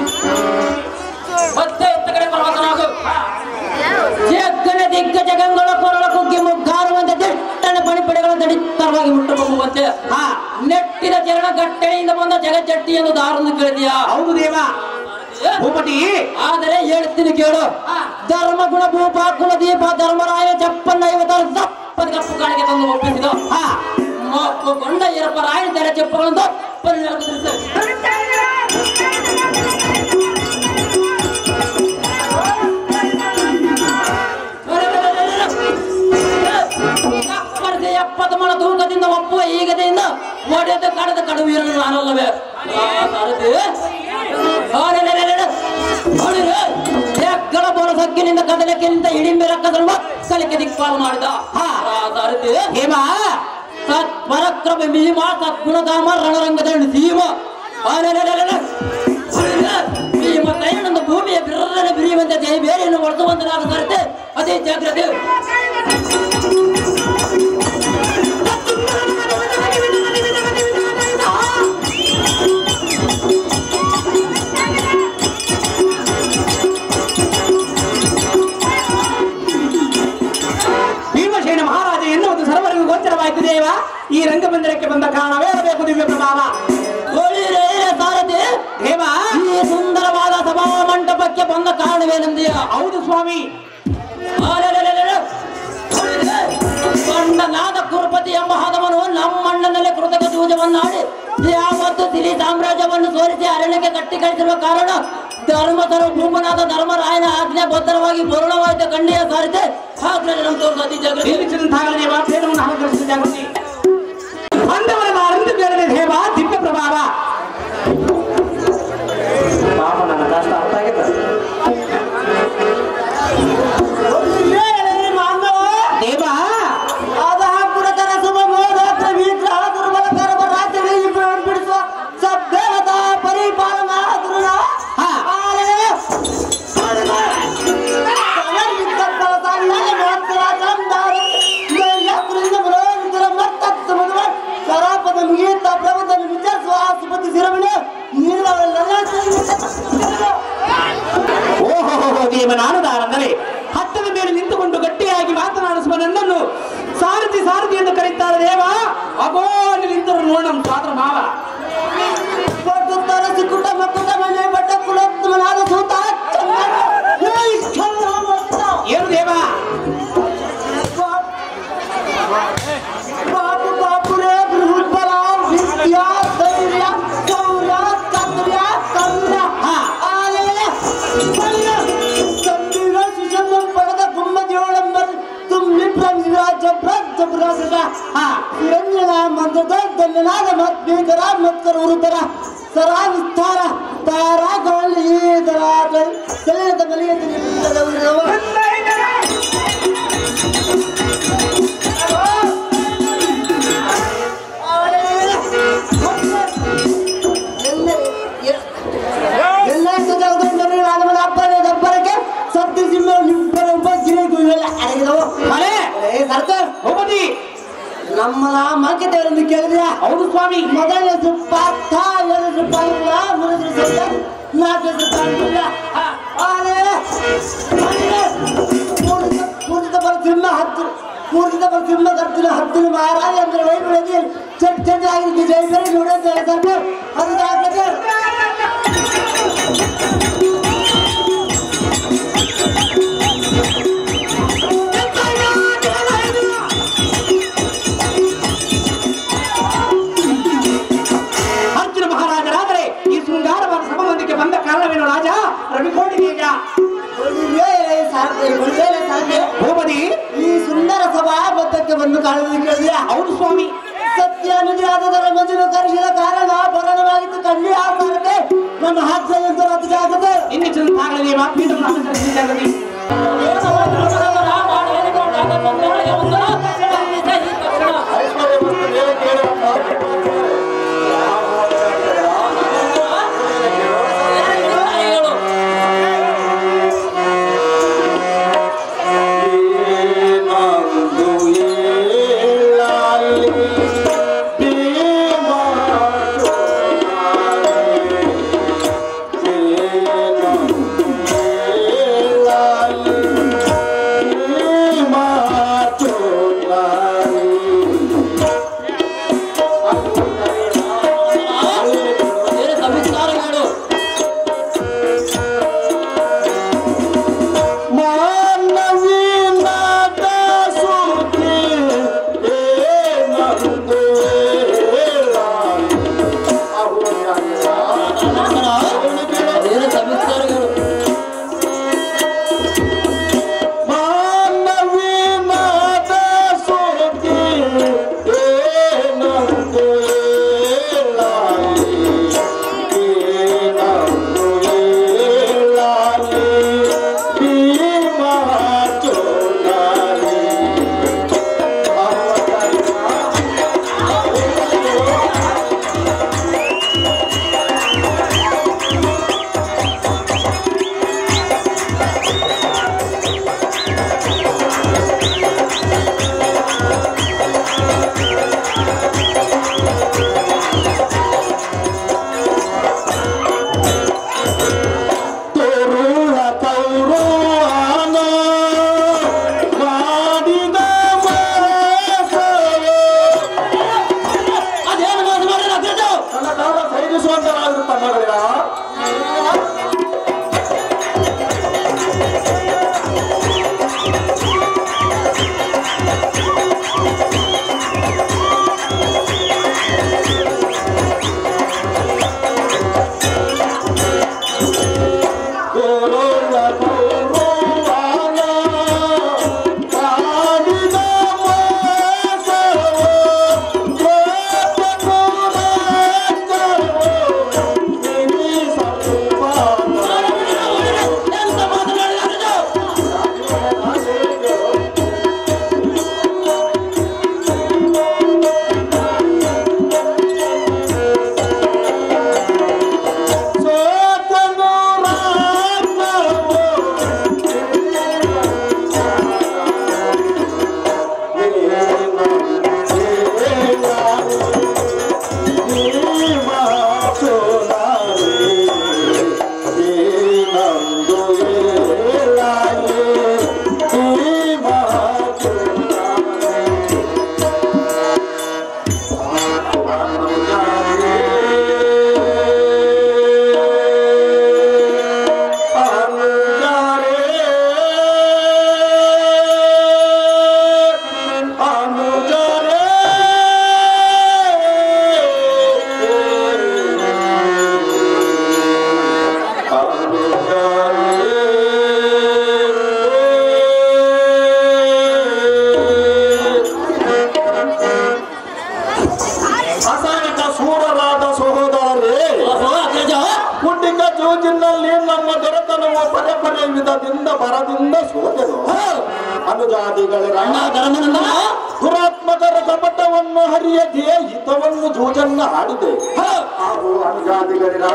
ಮತ್ತೆ ಇತ್ತ ಕಡೆ ಬಲವಂತನಾಗು ಜಗ್ಗನ ದಿಗ್ಗಜ ಗಂಗಳ ಕೊರಳ ಕುಗ್ಗಿ ಮುಗ್ಗಾರುವಂತೆ ದಿಟ್ಟನ ಪಣಿಪಡೆಗಳ ದಡಿತರವಾಗಿ ಮುಟ್ಟಬಹುವಂತೆ ಹಾ ನೆಟ್ಟಿದ ಚರಣ ಗಟ್ಟೆಯಿಂದ ಬಂದ ಜಗಜ್ಜಟ್ಟಿಯನ್ನು ದಾರನ್ನು ಕೇಳಿದೆಯಾ ಹೌದು ದೇವ ಭೂಪತಿ ಆದರೆ ಹೇಳ್ತೀನಿ ಕೇಳು ಧರ್ಮಗುಣ ಭೂಪ ಕುಲದೀಪ ಧರ್ಮರಾಯ ಚಪ್ಪನ್ನ ಐವತ್ತಾರ ದಪ್ಪದ ಕಪ್ಪು ಕಾಣಿಕೆ ತಂದು ಒಪ್ಪಿಸಿದ ಹಾ ಕೊಂಡ ಎರಪ ರಾಯಣ ತೆರೆ ಚೆಪ್ಪಗಳನ್ನು ದಪ್ಪನ ನೆಲಕ್ಕೆ ಕಪ್ಪಡಿಸಿ ಎಪ್ಪತ್ತು ಮೊಳ ತೂಕದಿಂದ ಒಪ್ಪುವ ಈಗದಿಂದ ಒಡೆದು ಕಡದ ಕಡುವೀರನು ನಾನಲ್ಲವೇ ಆ ಸಾರಥಿ, ಆರೆರೆರೆರೆ, ನೋಡಿರೆ, ಎಕ್ಕಳ ಬೋರಸಕ್ಕಿನಿಂದ ಕದಲಕ್ಕಿನಿಂದ ಹಿಡಿಂಬೆ ರಕ್ಕದಲ್ವ ಕಲಿಕೆ ದಿಕ್ಪಾಲು ಮಾಡಿದ ಆ ಸಾರಥಿ, ಹೇಮ ಸತ್ ಪರಕ್ರಮ ಭೀಮ ಸದ್ಗುಣಧಾಮ ರಣರಂಗದ ಸೀಮ ಆರೆರೆರೆರೆ, ನೋಡಿರೆ, ಭೀಮ ಕೈನೊಂದು ಭೂಮಿಯ ಬಿರ್ರನೆ ಬಿರಿಯುವಂತೆ ಜೈ ಬೇರೆಯನ್ನು ಒಡೆಸುವಂತನಾದ ಸಾರಥಿ ಅದೇ ಜಾಗ್ರತೆ ಭೀಮಸೇನ ಮಹಾರಾಜ ಎನ್ನುವುದು ಸರ್ವರಿಗೂ ಗೋಚರವಾಯಿತು ದೇವ ಈ ರಂಗಮಂದಿರಕ್ಕೆ ಬಂದ ಕಾರಣವೇ ಇರಬೇಕು ದಿವ್ಯ ಪ್ರಭಾವ ಒಳಿರೆ ಸಾರಥಿ ದೇವ ಈ ಸುಂದರವಾದ ಸಭಾ ಮಂಟಪಕ್ಕೆ ಬಂದ ಕಾರಣವೇನೆಂದೆಯ ಹೌದು ಸ್ವಾಮಿ ಕಂಡನಾದ ಕುರುಪತಿ ಎಂಬ ಹದವನು ನಮ್ಮಣ್ಣನಲ್ಲಿ ಕೃತಕ ಜೂಜವನ್ನಾಡಿ ಯಾವತ್ತು ಸಿರಿ ಸಾಮ್ರಾಜ್ಯವನ್ನು ಸೋರಿಸಿ ಅರಣ್ಯಕ್ಕೆ ಕಟ್ಟಿ ಕಳಿಸಿರುವ ಕಾರಣ ಧರ್ಮಧರ ಭೂಮನಾದ ಧರ್ಮರಾಯನ ಆಜ್ಞೆ ಭದ್ರವಾಗಿ ಪೂರ್ಣವಾದ ಕಣ್ಣಿಯ ಸಾರಿದೆ ಹಾಗೆ ನಮ್ಮ ತೋರಿಸಿ ಜಾಗೃತಿ ನಿರೀಕ್ಷಿಸಿದಂತಾಗಲಿ ದೇವ ಸೇನವನ್ನು ಅಲಂಕರಿಸಿದ ಜಾಗೃತಿ ಬಂದವರ ನಾರೆಂದು ಕೇಳಿದೆ ದೇವ ದಿವ್ಯ ಪ್ರಭಾವ ಪಾಪ ನನ್ನ ಕಷ್ಟ ಅರ್ಥ ಆಗಿತ್ತು ದೇವ ಆದಾಪುರತರ ಶುಭ ಮೋದಾತ್ರ ವಿಗ್ರಹ ದುರ್ಬಲ ಕರ್ಮ ರಾಜ್ಯಗಳಿಗೆ ಬಿಡಿಸುವ ಸದ್ದೇವತಾ ಪರಿಪಾಲನಾ ದುರ್ಗ ಹಾ. ಕರಾಪದ ಮುಗಿಯುತ್ತ ಪ್ರಬಂಧನ ವಿಚಾರಿಸುವ ಸುಪತಿ ಶಿರಮಣೆ ನೀಡಿದವರೆಲ್ಲ ಓಹೋ ದೇವ ನಾನು ದಾರಂದರೆ ಹತ್ತದ ಮೇಲೆ ನಿಂತುಕೊಂಡು ಗಟ್ಟಿಯಾಗಿ ಮಾತನಾಡಿಸುವ ನನ್ನನ್ನು ಸಾರಥಿ ಸಾರಥಿ ಎಂದು ಕರೆಯುತ್ತಾರೆ ದೇವ ಅಗೋ ಅಲ್ಲಿ ನಿಂತರು ನೋಡಂ ಸ್ವಾತ್ರ ಮಾವ ಪಟ್ಟು ತರಸಿ ಕುಟುಂಬ ಕುಟುಂಬನೇ ಬಟ್ಟ ಕುಲೋತ್ತಮನಾದ ಸೂತ ಏನು ದೇವ ಬಾಬು ಬಾಬುರೇ ಬೃಹತ್ಬಲ ವಿದ್ಯ ಧೈರ್ಯ ಶೌರ್ಯ ಚಂದ್ರ್ಯ ಕಮ್ಯ ಹಾ. ಆಲಯ ಬಲ್ಯ ಸಂದಿರ ಸುಜನ್ಮ ಪಡೆದ ಗುಮ್ಮದಿಯೋಳಂಬರ್ ತುಂಬಿ ಪ್ರವಿರಾಜ ಪ್ರಜ ಪುರಾಸದ ಹಾ ನಿರಂಜನ ಮಂತ್ರದ ಧನ್ಯನಾದ ಮತ್ ಭೀಕರ ಮತ್ಕರ ಉರುತರ ಸರಾ ವಿಸ್ತಾರ ತಾರ ಗಾಳಿ ದರಾಟ ಸೆಳೆದ ಮಲಿಯ ನಿಲ್ಲದವರವ ಎಲ್ಲ ಸಜಾಗದಲ್ಲಿ ರಾಮನ ಅಪ್ಪನೇ ದಬ್ಬರಕ್ಕೆ ಸತ್ಯ ಸಿಂಹ ಹೆಸರು ಕೇಳಿದ್ಯಾ ಹೌದು ಸ್ವಾಮಿ ಮೊದಲ ಹೆಸರು ಪಾರ್ಥ ಎರಡು ಹೆಸರು ಪಾಲ್ಗುಣ ಮೂರು ಹೆಸರು ಸತ್ಯ ನಾಲ್ಕು ಹೆಸರು ಪಾಲ್ಗುಣ ಆನೆ ಆನೆ ಮೂರಿಂದ ಮೂರಿಂದ ಬರ ಸಿಂಹ ಹತ್ತು ಮೂರಿಂದ ಬರ ಸಿಂಹ ಕರ್ತಿನ ಹತ್ತಿನ ಮಹಾರಾಜ ಅಂದ್ರೆ ವೈಭವದಿ ಚಟ್ ಚಟ್ ಆಗಿರುತ್ತೆ ಜೈ ಬೇರೆ ನೋಡೋದು ಸರ್ಕಾರ ಅದು ಆಗ್ತದೆ ಅರ್ಜುನ ಮಹಾರಾಜರಾದರೆ ಈ ಶೃಂಗಾರವಾದ ಸಭಾಮಂದಿಗೆ ಬಂದ ಕಾರಣವೇನು ರಾಜ ರವಿಕೋಟಿ ತೇಜ ಒಳ್ಳೆಯ ಸಾಧ್ಯ ಒಳ್ಳೆಯ ಸಾಧ್ಯ ಭೂಪತಿ ಈ ಸುಂದರ ಸಭಾ ಬದ್ಧಕ್ಕೆ ಬಂದು ಕಾಣಲು ಕೇಳಿದ್ಯಾ ಹೌದು ಸ್ವಾಮಿ ಸತ್ಯಾನುಜಾತದರ ಮಂಜುನ ಕರ್ಷಿದ ಕಾರಣ ಪರಣವಾಗಿದ್ದು ಕಣ್ಣಿ ಆಗುತ್ತೆ ನಮ್ಮ ಹಾಸ್ಯ ಅಂತ ರದ್ದಾಗುತ್ತೆ ನಿನ್ನೆ ಚಿಂತಾಗಲಿ ಮಾಪೀಠವನ್ನು ಅಲಂಕರಿಸಿದ್ದಾಗಲಿ ಐಶ್ವರ್ಯ ಮತ್ತು ಮೇಲೆ ಕೇಳಿ ಏನೊಂದು ಏಳಾಲಿ ಭೀಮ ಏನೊಂದು ಏಳಾಲಿ ಭೀಮ ಚೋಳಾಲಿ ಮಾನವೀನಾದ ಸುದ್ದಿ ಏನಂದು ಹೇಳಾಲಿ ಮಾನವೀನಾದ ಸುದ್ದಿ ಏನಂದು ಹೇಳಾಲಿ ಏನಂದು ಹೇಳಾಲಿ ಭೀಮ ಚೋಳಾಲಿ ತೋರುಳ ಕೌರವನ ಮಾಡಿದ ಮೋಸವೋ. ನನ್ನ ಕಾಲ ಸೈನಿಸುವಂತರಾಗಿರುತ್ತ ಮಗಳ ತೋರುಳ ಕೌರವನ ಮಾಡಿದ ಮೋಸವೋ. ಗೋಪಕುಲಕ್ಕವೋ ನಿಲ್ಲಿಸಲು ಸೋತನು ರಾಮವೋ. ಅಸಂಖ್ಯ ಸೂರರಾದ ಸಹೋದರರೇ ಕುಂಡಿಕ ಜೂಜಿನಲ್ಲಿ ನಮ್ಮ ದೊರೆತನವು ಪದೇ ಪದೇ ವಿಧದಿಂದ ಬರದಿಂದ ಸೋತೆನು ಅನುಜಾದಿಗಳ ದುರಾತ್ಮಕರ ಕಪಟವನ್ನು ಹರಿಯದೆ ಹಿತವನ್ನು ಜೂಜನ್ನ ಹಾಡಿದೆ ಹಾಗೂ ಅನುಜಾದಿಗಳಿರ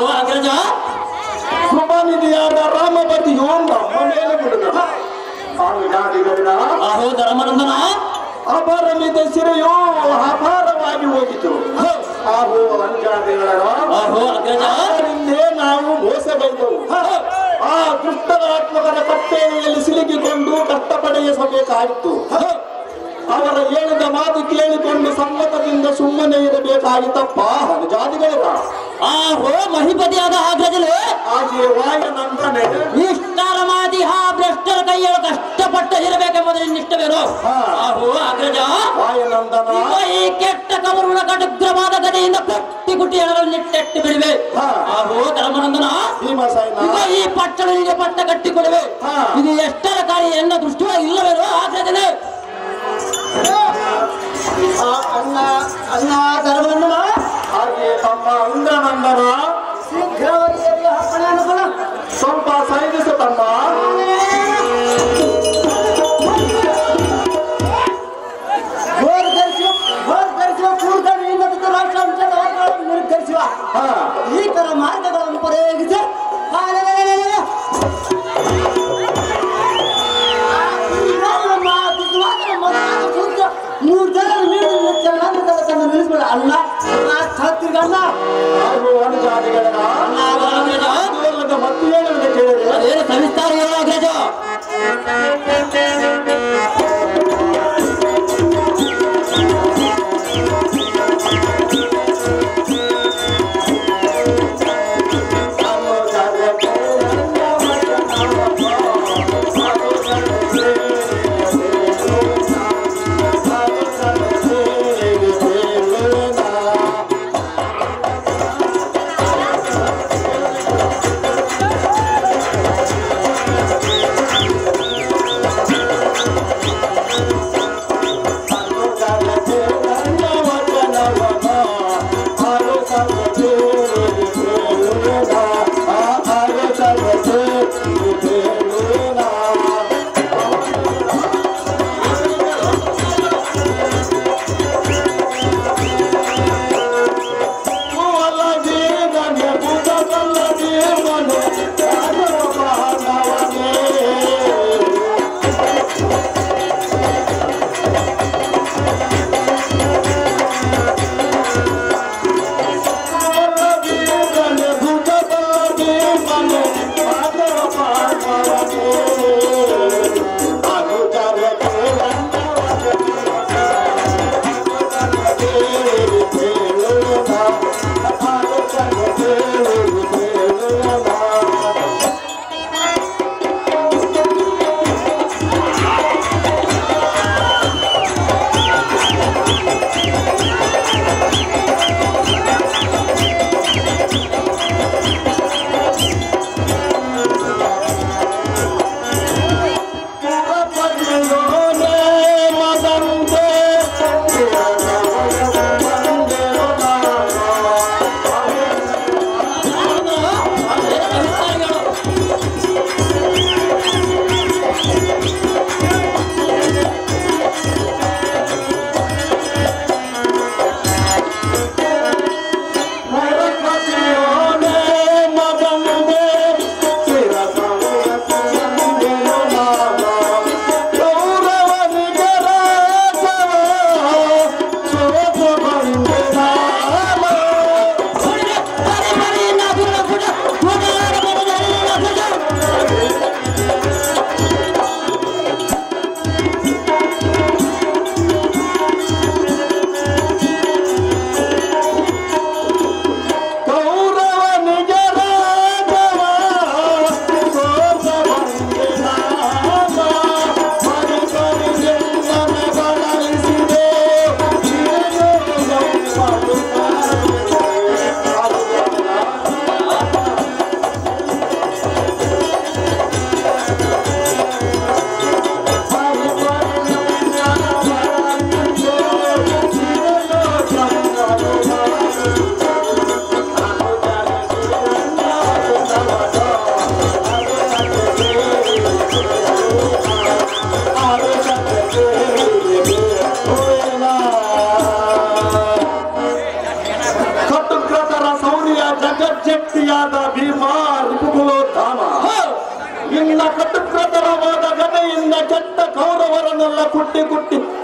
ಕೃಪಾನಿಧಿಯಾದ ರಾಮಪತಿಯು ನಮ್ಮ ಮೇಲೆ ಬಿಡುಗ ಅನುಜಾದಿಗಳಿರ ಅಪರಮಿತ ಸಿರೆಯೋ ಅಪಾರವಾಗಿ ಹೋಗಿತು ಆಹೋ ಅಂಜಾದಿಗಳ ಆಹೋ ಅಗ್ರಜ ಅದರಿಂದೇ ನಾವು ಮೋಸಗೈದವು ಆ ದುಷ್ಟರಾತ್ಮಕರ ಕಟ್ಟೆಯಲ್ಲಿ ಸಿಲುಕಿಕೊಂಡು ಕಷ್ಟಪಡೆಯಬೇಕಾಯಿತು ಅವರ ಹೇಳಿದ ಮಾತು ಕೇಳಿಕೊಂಡು ಸಮ್ಮತದಿಂದ ಸುಮ್ಮನೆ ಇರಬೇಕಾಗಿತ್ತಪ್ಪ ಜಾತಿಗಳ ಆಹೋ ಮಹಿಪತಿಯಾದ ಅಗ್ರಜಲು ಹಾಗೆ ವಾಯನಂದನೆ ಇಷ್ಟರ ಮಾದಿ ಹಾ ಭ್ರಷ್ಟರ ಕೈಯಲ್ಲಿ ಕಷ್ಟಪಟ್ಟ ಇರಬೇಕೆಂಬುದು ನಿಷ್ಠವೇನು ಹಾ. ಆಹೋ ಅಗ್ರಜ ವಾಯನಂದನ ಇವ ಈ ಕೆಟ್ಟ ಕಮರುಳ ಕಟುಗ್ರವಾದ ಗದೆಯಿಂದ ಕುಟ್ಟಿ ಕುಟ್ಟಿ ಎಳಲು ನಿಟ್ಟೆಟ್ಟು ಬಿಡುವೆ ಹಾ. ಆಹೋ ಧರ್ಮನಂದನ ಭೀಮಸೈನ ಇವ ಈ ಪಟ್ಟಣಗಳಿಗೆ ಪಟ್ಟ ಕಟ್ಟಿಕೊಡುವೆ ಹಾ. ಇದು ಎಷ್ಟರ ಕಾರ್ಯ ಎನ್ನ ದೃಷ್ಟಿಯೊಳಗೆ ಇಲ್ಲವೇನೋ ಆಗ್ರಜನೆ ಆ ಅಣ್ಣ ಅಣ್ಣ ಧರ್ಮಣ್ಣ ಹಾಗೆ ತಮ್ಮ ಇಂದ್ರನಂದನ ಶೀಘ್ರವಾಗಿ ಎಲ್ಲಿ ಹಾಕೋಣ ಅನ್ಕೊಳ್ಳ ಸ್ವಲ್ಪ ಸೈನಿಸ ತಮ್ಮ ಘೋರ್ ಧರಿಸುವ ಘೋರ್ ಧರಿಸುವ ಕೂರ್ಗಣಿಯಿಂದ ರಾಷ್ಟ್ರಾಂಶದ ವರ್ಗಗಳನ್ನು ನಿರ್ಧರಿಸುವ ಹಾ ಈ ತರ ಮಾರ್ಗಗಳನ್ನು ಪ್ರಯೋಗಿಸಿ ಆಲೆಲೆಲೆಲೆಲೆ. ಆ ಕುರಿಗಾಲಿನ ಮಾತಿಸುವಾಗ ನಮ್ಮ ಮಾತು ಸೂತ್ರ ಮೂರು ಜನ ನೀರು ಚೆನ್ನಾಗಿ ತಂದು ನಿಲ್ಲಿಸ್ಬೇಡ ಅಲ್ಲ ಆ ಛತ್ರಿಗಣ್ಣ ಹಾಗೂ ಅನುಜಾತಿಗಳ ಮತ್ತು ಹೇಳುವುದಕ್ಕೆ ಕೇಳಿದ್ರೆ ಅದೇನು ಸವಿಸ್ತಾರ ಹೇಳೋ ಅಗ್ರಜ ಕಟ್ಟುಗ್ರತರ ಸೌರ್ಯ ಜಗಜ್ಜಕ್ತಿಯಾದ ಭೀಮಾ ರಿಪುಕುಲೋದ್ಧಾಮ ಇನ್ನ ಕಟ್ಟುಗ್ರತರವಾದ ಗದೆಯಿಂದ ಕೆಟ್ಟ ಕೌರವರನ್ನೆಲ್ಲ ಕುಟ್ಟಿ ಕುಟ್ಟಿ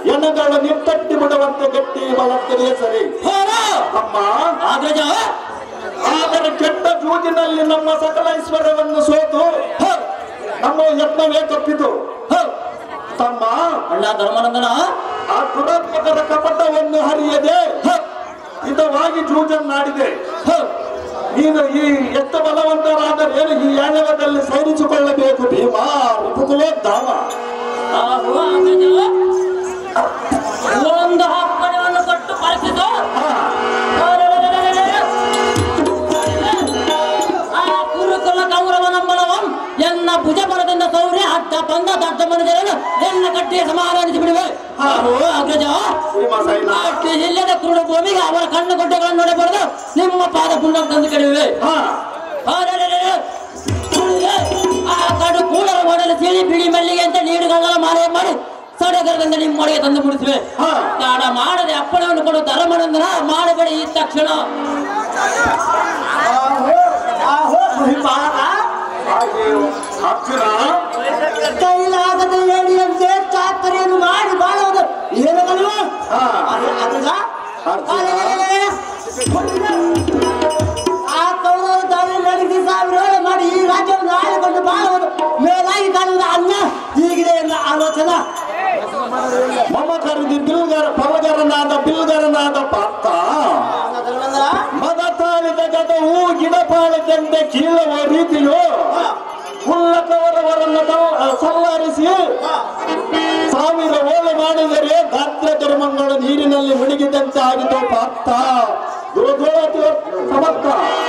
ಎನಗಳ ನಿಟ್ಟಟ್ಟಿ ಬಿಡುವಂತೆ ಗಟ್ಟಿ ಬಲತ್ತರಿಯ ಸರಿ ಹೋರ ಅಮ್ಮ ಅಗ್ರಜ ಆದರೆ ಕೆಟ್ಟ ಜೂಜಿನಲ್ಲಿ ನಮ್ಮ ಸಕಲ ಐಶ್ವರ್ಯವನ್ನು ಸೋತು ಹ, ನಮ್ಮ ಯತ್ನವೇ ತಪ್ಪಿತು ಹ, ತಮ್ಮ ಅಣ್ಣ ಧರ್ಮಾನಂದನ ಆ ದುರಾತ್ಮಕರ ಕಪಟವನ್ನು ಹರಿಯದೆ ಹ, ಹಿತವಾಗಿ ಜೂಜನ್ನಾಡಿದೆ ಹ, ನೀನು ಈ ಎತ್ತ ಬಲವಂತರಾದರೇನು ಈ ಯಾನವದಲ್ಲಿ ಸೇರಿಸಿಕೊಳ್ಳಬೇಕು ಭೀಮಾ ಧಾಮ ಆಹು ಅಗ್ರಜ ಒಂದು ಹಪ್ಪಣವನ್ನು ಕೊಟ್ಟು ಪರೀಕ್ಷಿಸು ಆ ಕುರುಕುಲ ಕೌರವ ನಂಬಲವಂ ಎನ್ನ ಭುಜ ಬಲದಿಂದ ಸೌರ್ಯ ಅಡ್ಡ ಬಂದ ದಡ್ಡ ಮನುಜರನ್ನು ಎನ್ನ ಕಟ್ಟಿಗೆ ಸಮಾಧಾನಿಸಿ ಬಿಡುವೆ ಆಹು ಅಗ್ರಜ ಭೀಮ ಸೈನ ಅಷ್ಟು ಇಲ್ಲದ ಕುರುಡ ಭೂಮಿಗೆ ಅವರ ಕಣ್ಣು ಗುಡ್ಡಗಳನ್ನು ನೋಡಬಾರದು ನಿಮ್ಮ ಪಾದ ಪುಣ್ಯ ತಂದು ಕಡಿವೆ ಹಾ ಆ ಕಡು ಕೂಡಲ ಮಾಡಲು ತಿಳಿ ಬಿಳಿ ಮಲ್ಲಿಗೆ ಅಂತ ನೀಡುಗಳ ಮಾಲೆ ಮಾಡಿ ಸಡಗರದಿಂದ ನಿಮ್ಮ ಮೊಳೆಗೆ ತಂದು ಮುಡಿಸುವೆ ಹಾ. ಕಾಡ ಮಾಡದೆ ಅಪ್ಪಣವನ್ನು ಕೊಡು ಧರ್ಮನಂದನ ಮಾಡಬೇಡಿ ಈ ತಕ್ಷಣ ಆಹೋ ಆಹೋ ಮಹಿಪಾಲ ಹಾಗೆ ಅರ್ಜುನ ಕೈಲಾಗದ ಏಣಿಯಂತೆ ಚಾಕರಿಯನ್ನು ಮಾಡಿ ಬಾಳುವುದು ಏನಗಲ್ವ ಹಾ. ಅದಲ್ಲ ಅರ್ಜುನ. ಆ ಕೌರವ ದಾಳಿ ನಡೆಸಿ ಸಾವಿರ ಏಳು ಮಾಡಿ ಈ ರಾಜ್ಯವನ್ನು ಆಳಿಕೊಂಡು ಬಾಳುವುದು ಮೇಲಾಗಿ ಕಾಣುವುದು ಅನ್ನ ಹೀಗಿದೆ ಎನ್ನ ಆಲೋಚನಾ ಮಮ ಕರೆದಿ ಬಿಲ್ಗರ ಪಲಗರನಾದ ಬಿಲ್ಗರನಾದ ಪಾತ್ರ ಮದ ತಾಳಿದ ಗದವು ಗಿಡಪಾಳದಂತೆ ಕೀಳುವ ರೀತಿಯು ಹುಲ್ಲಕವರವರನ್ನು ತವ- ಸಲ್ಲಾರಿಸಿ ಸಾವಿರ ಓಲೆ ಮಾಡಿದರೆ ಗಾತ್ರ ಧರ್ಮಗಳು ನೀರಿನಲ್ಲಿ ಮುಳುಗಿದಂತೆ ಆಗಿತು ಪಾರ್ಥ ದುರದೋರ ಸಮರ್ಥ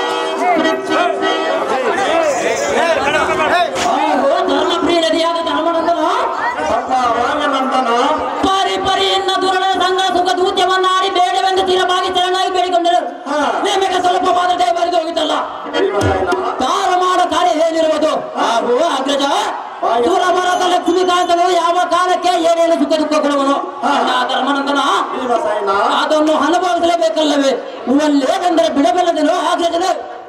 ಆಹೋ ಧರ್ಮಪ್ರಿಯ ನದಿಯಾದ ಧರ್ಮನಂದನ ಪಾರ್ಥ ರಾಮನಂದನ ಪರಿ ಪರಿಯಿಂದ ದುರಣ ಸಂಘ ಸುಖ ದೂತ್ಯವನ್ನಾಡಿ ಬೇಡವೆಂದು ಸ್ಥಿರವಾಗಿ ಶರಣಾಗಿ ಬೇಡಿಕೊಂಡರು ಹಾ. ನಿಮಗೆ ಸ್ವಲ್ಪ ಮಾತ್ರ ಬರೆದು ಹೋಗಿತ್ತಲ್ಲ ಭೀಮಸೇನ ತಾರ ಮಾಡ ಕಾರ್ಯ ಏನಿರುವುದು ಹಾಗೂ ಅಗ್ರಜ ದೂರಬರದ ಲಕ್ಷ್ಮೀಕಾಂತನು ಯಾವ ಕಾಲಕ್ಕೆ ಏನೇನು ಸುಖ ದುಃಖ ಕೊಡುವನು ಅಣ್ಣ ಧರ್ಮಾನಂದನ ಭೀಮಸೇನ ಅದನ್ನು ಅನುಭವಿಸಲೇಬೇಕಲ್ಲವೇ ಒಳ್ಳೆಯದೆಂದರೆ ಬಿಡಬಲ್ಲದನು ಅಗ್ರಜನು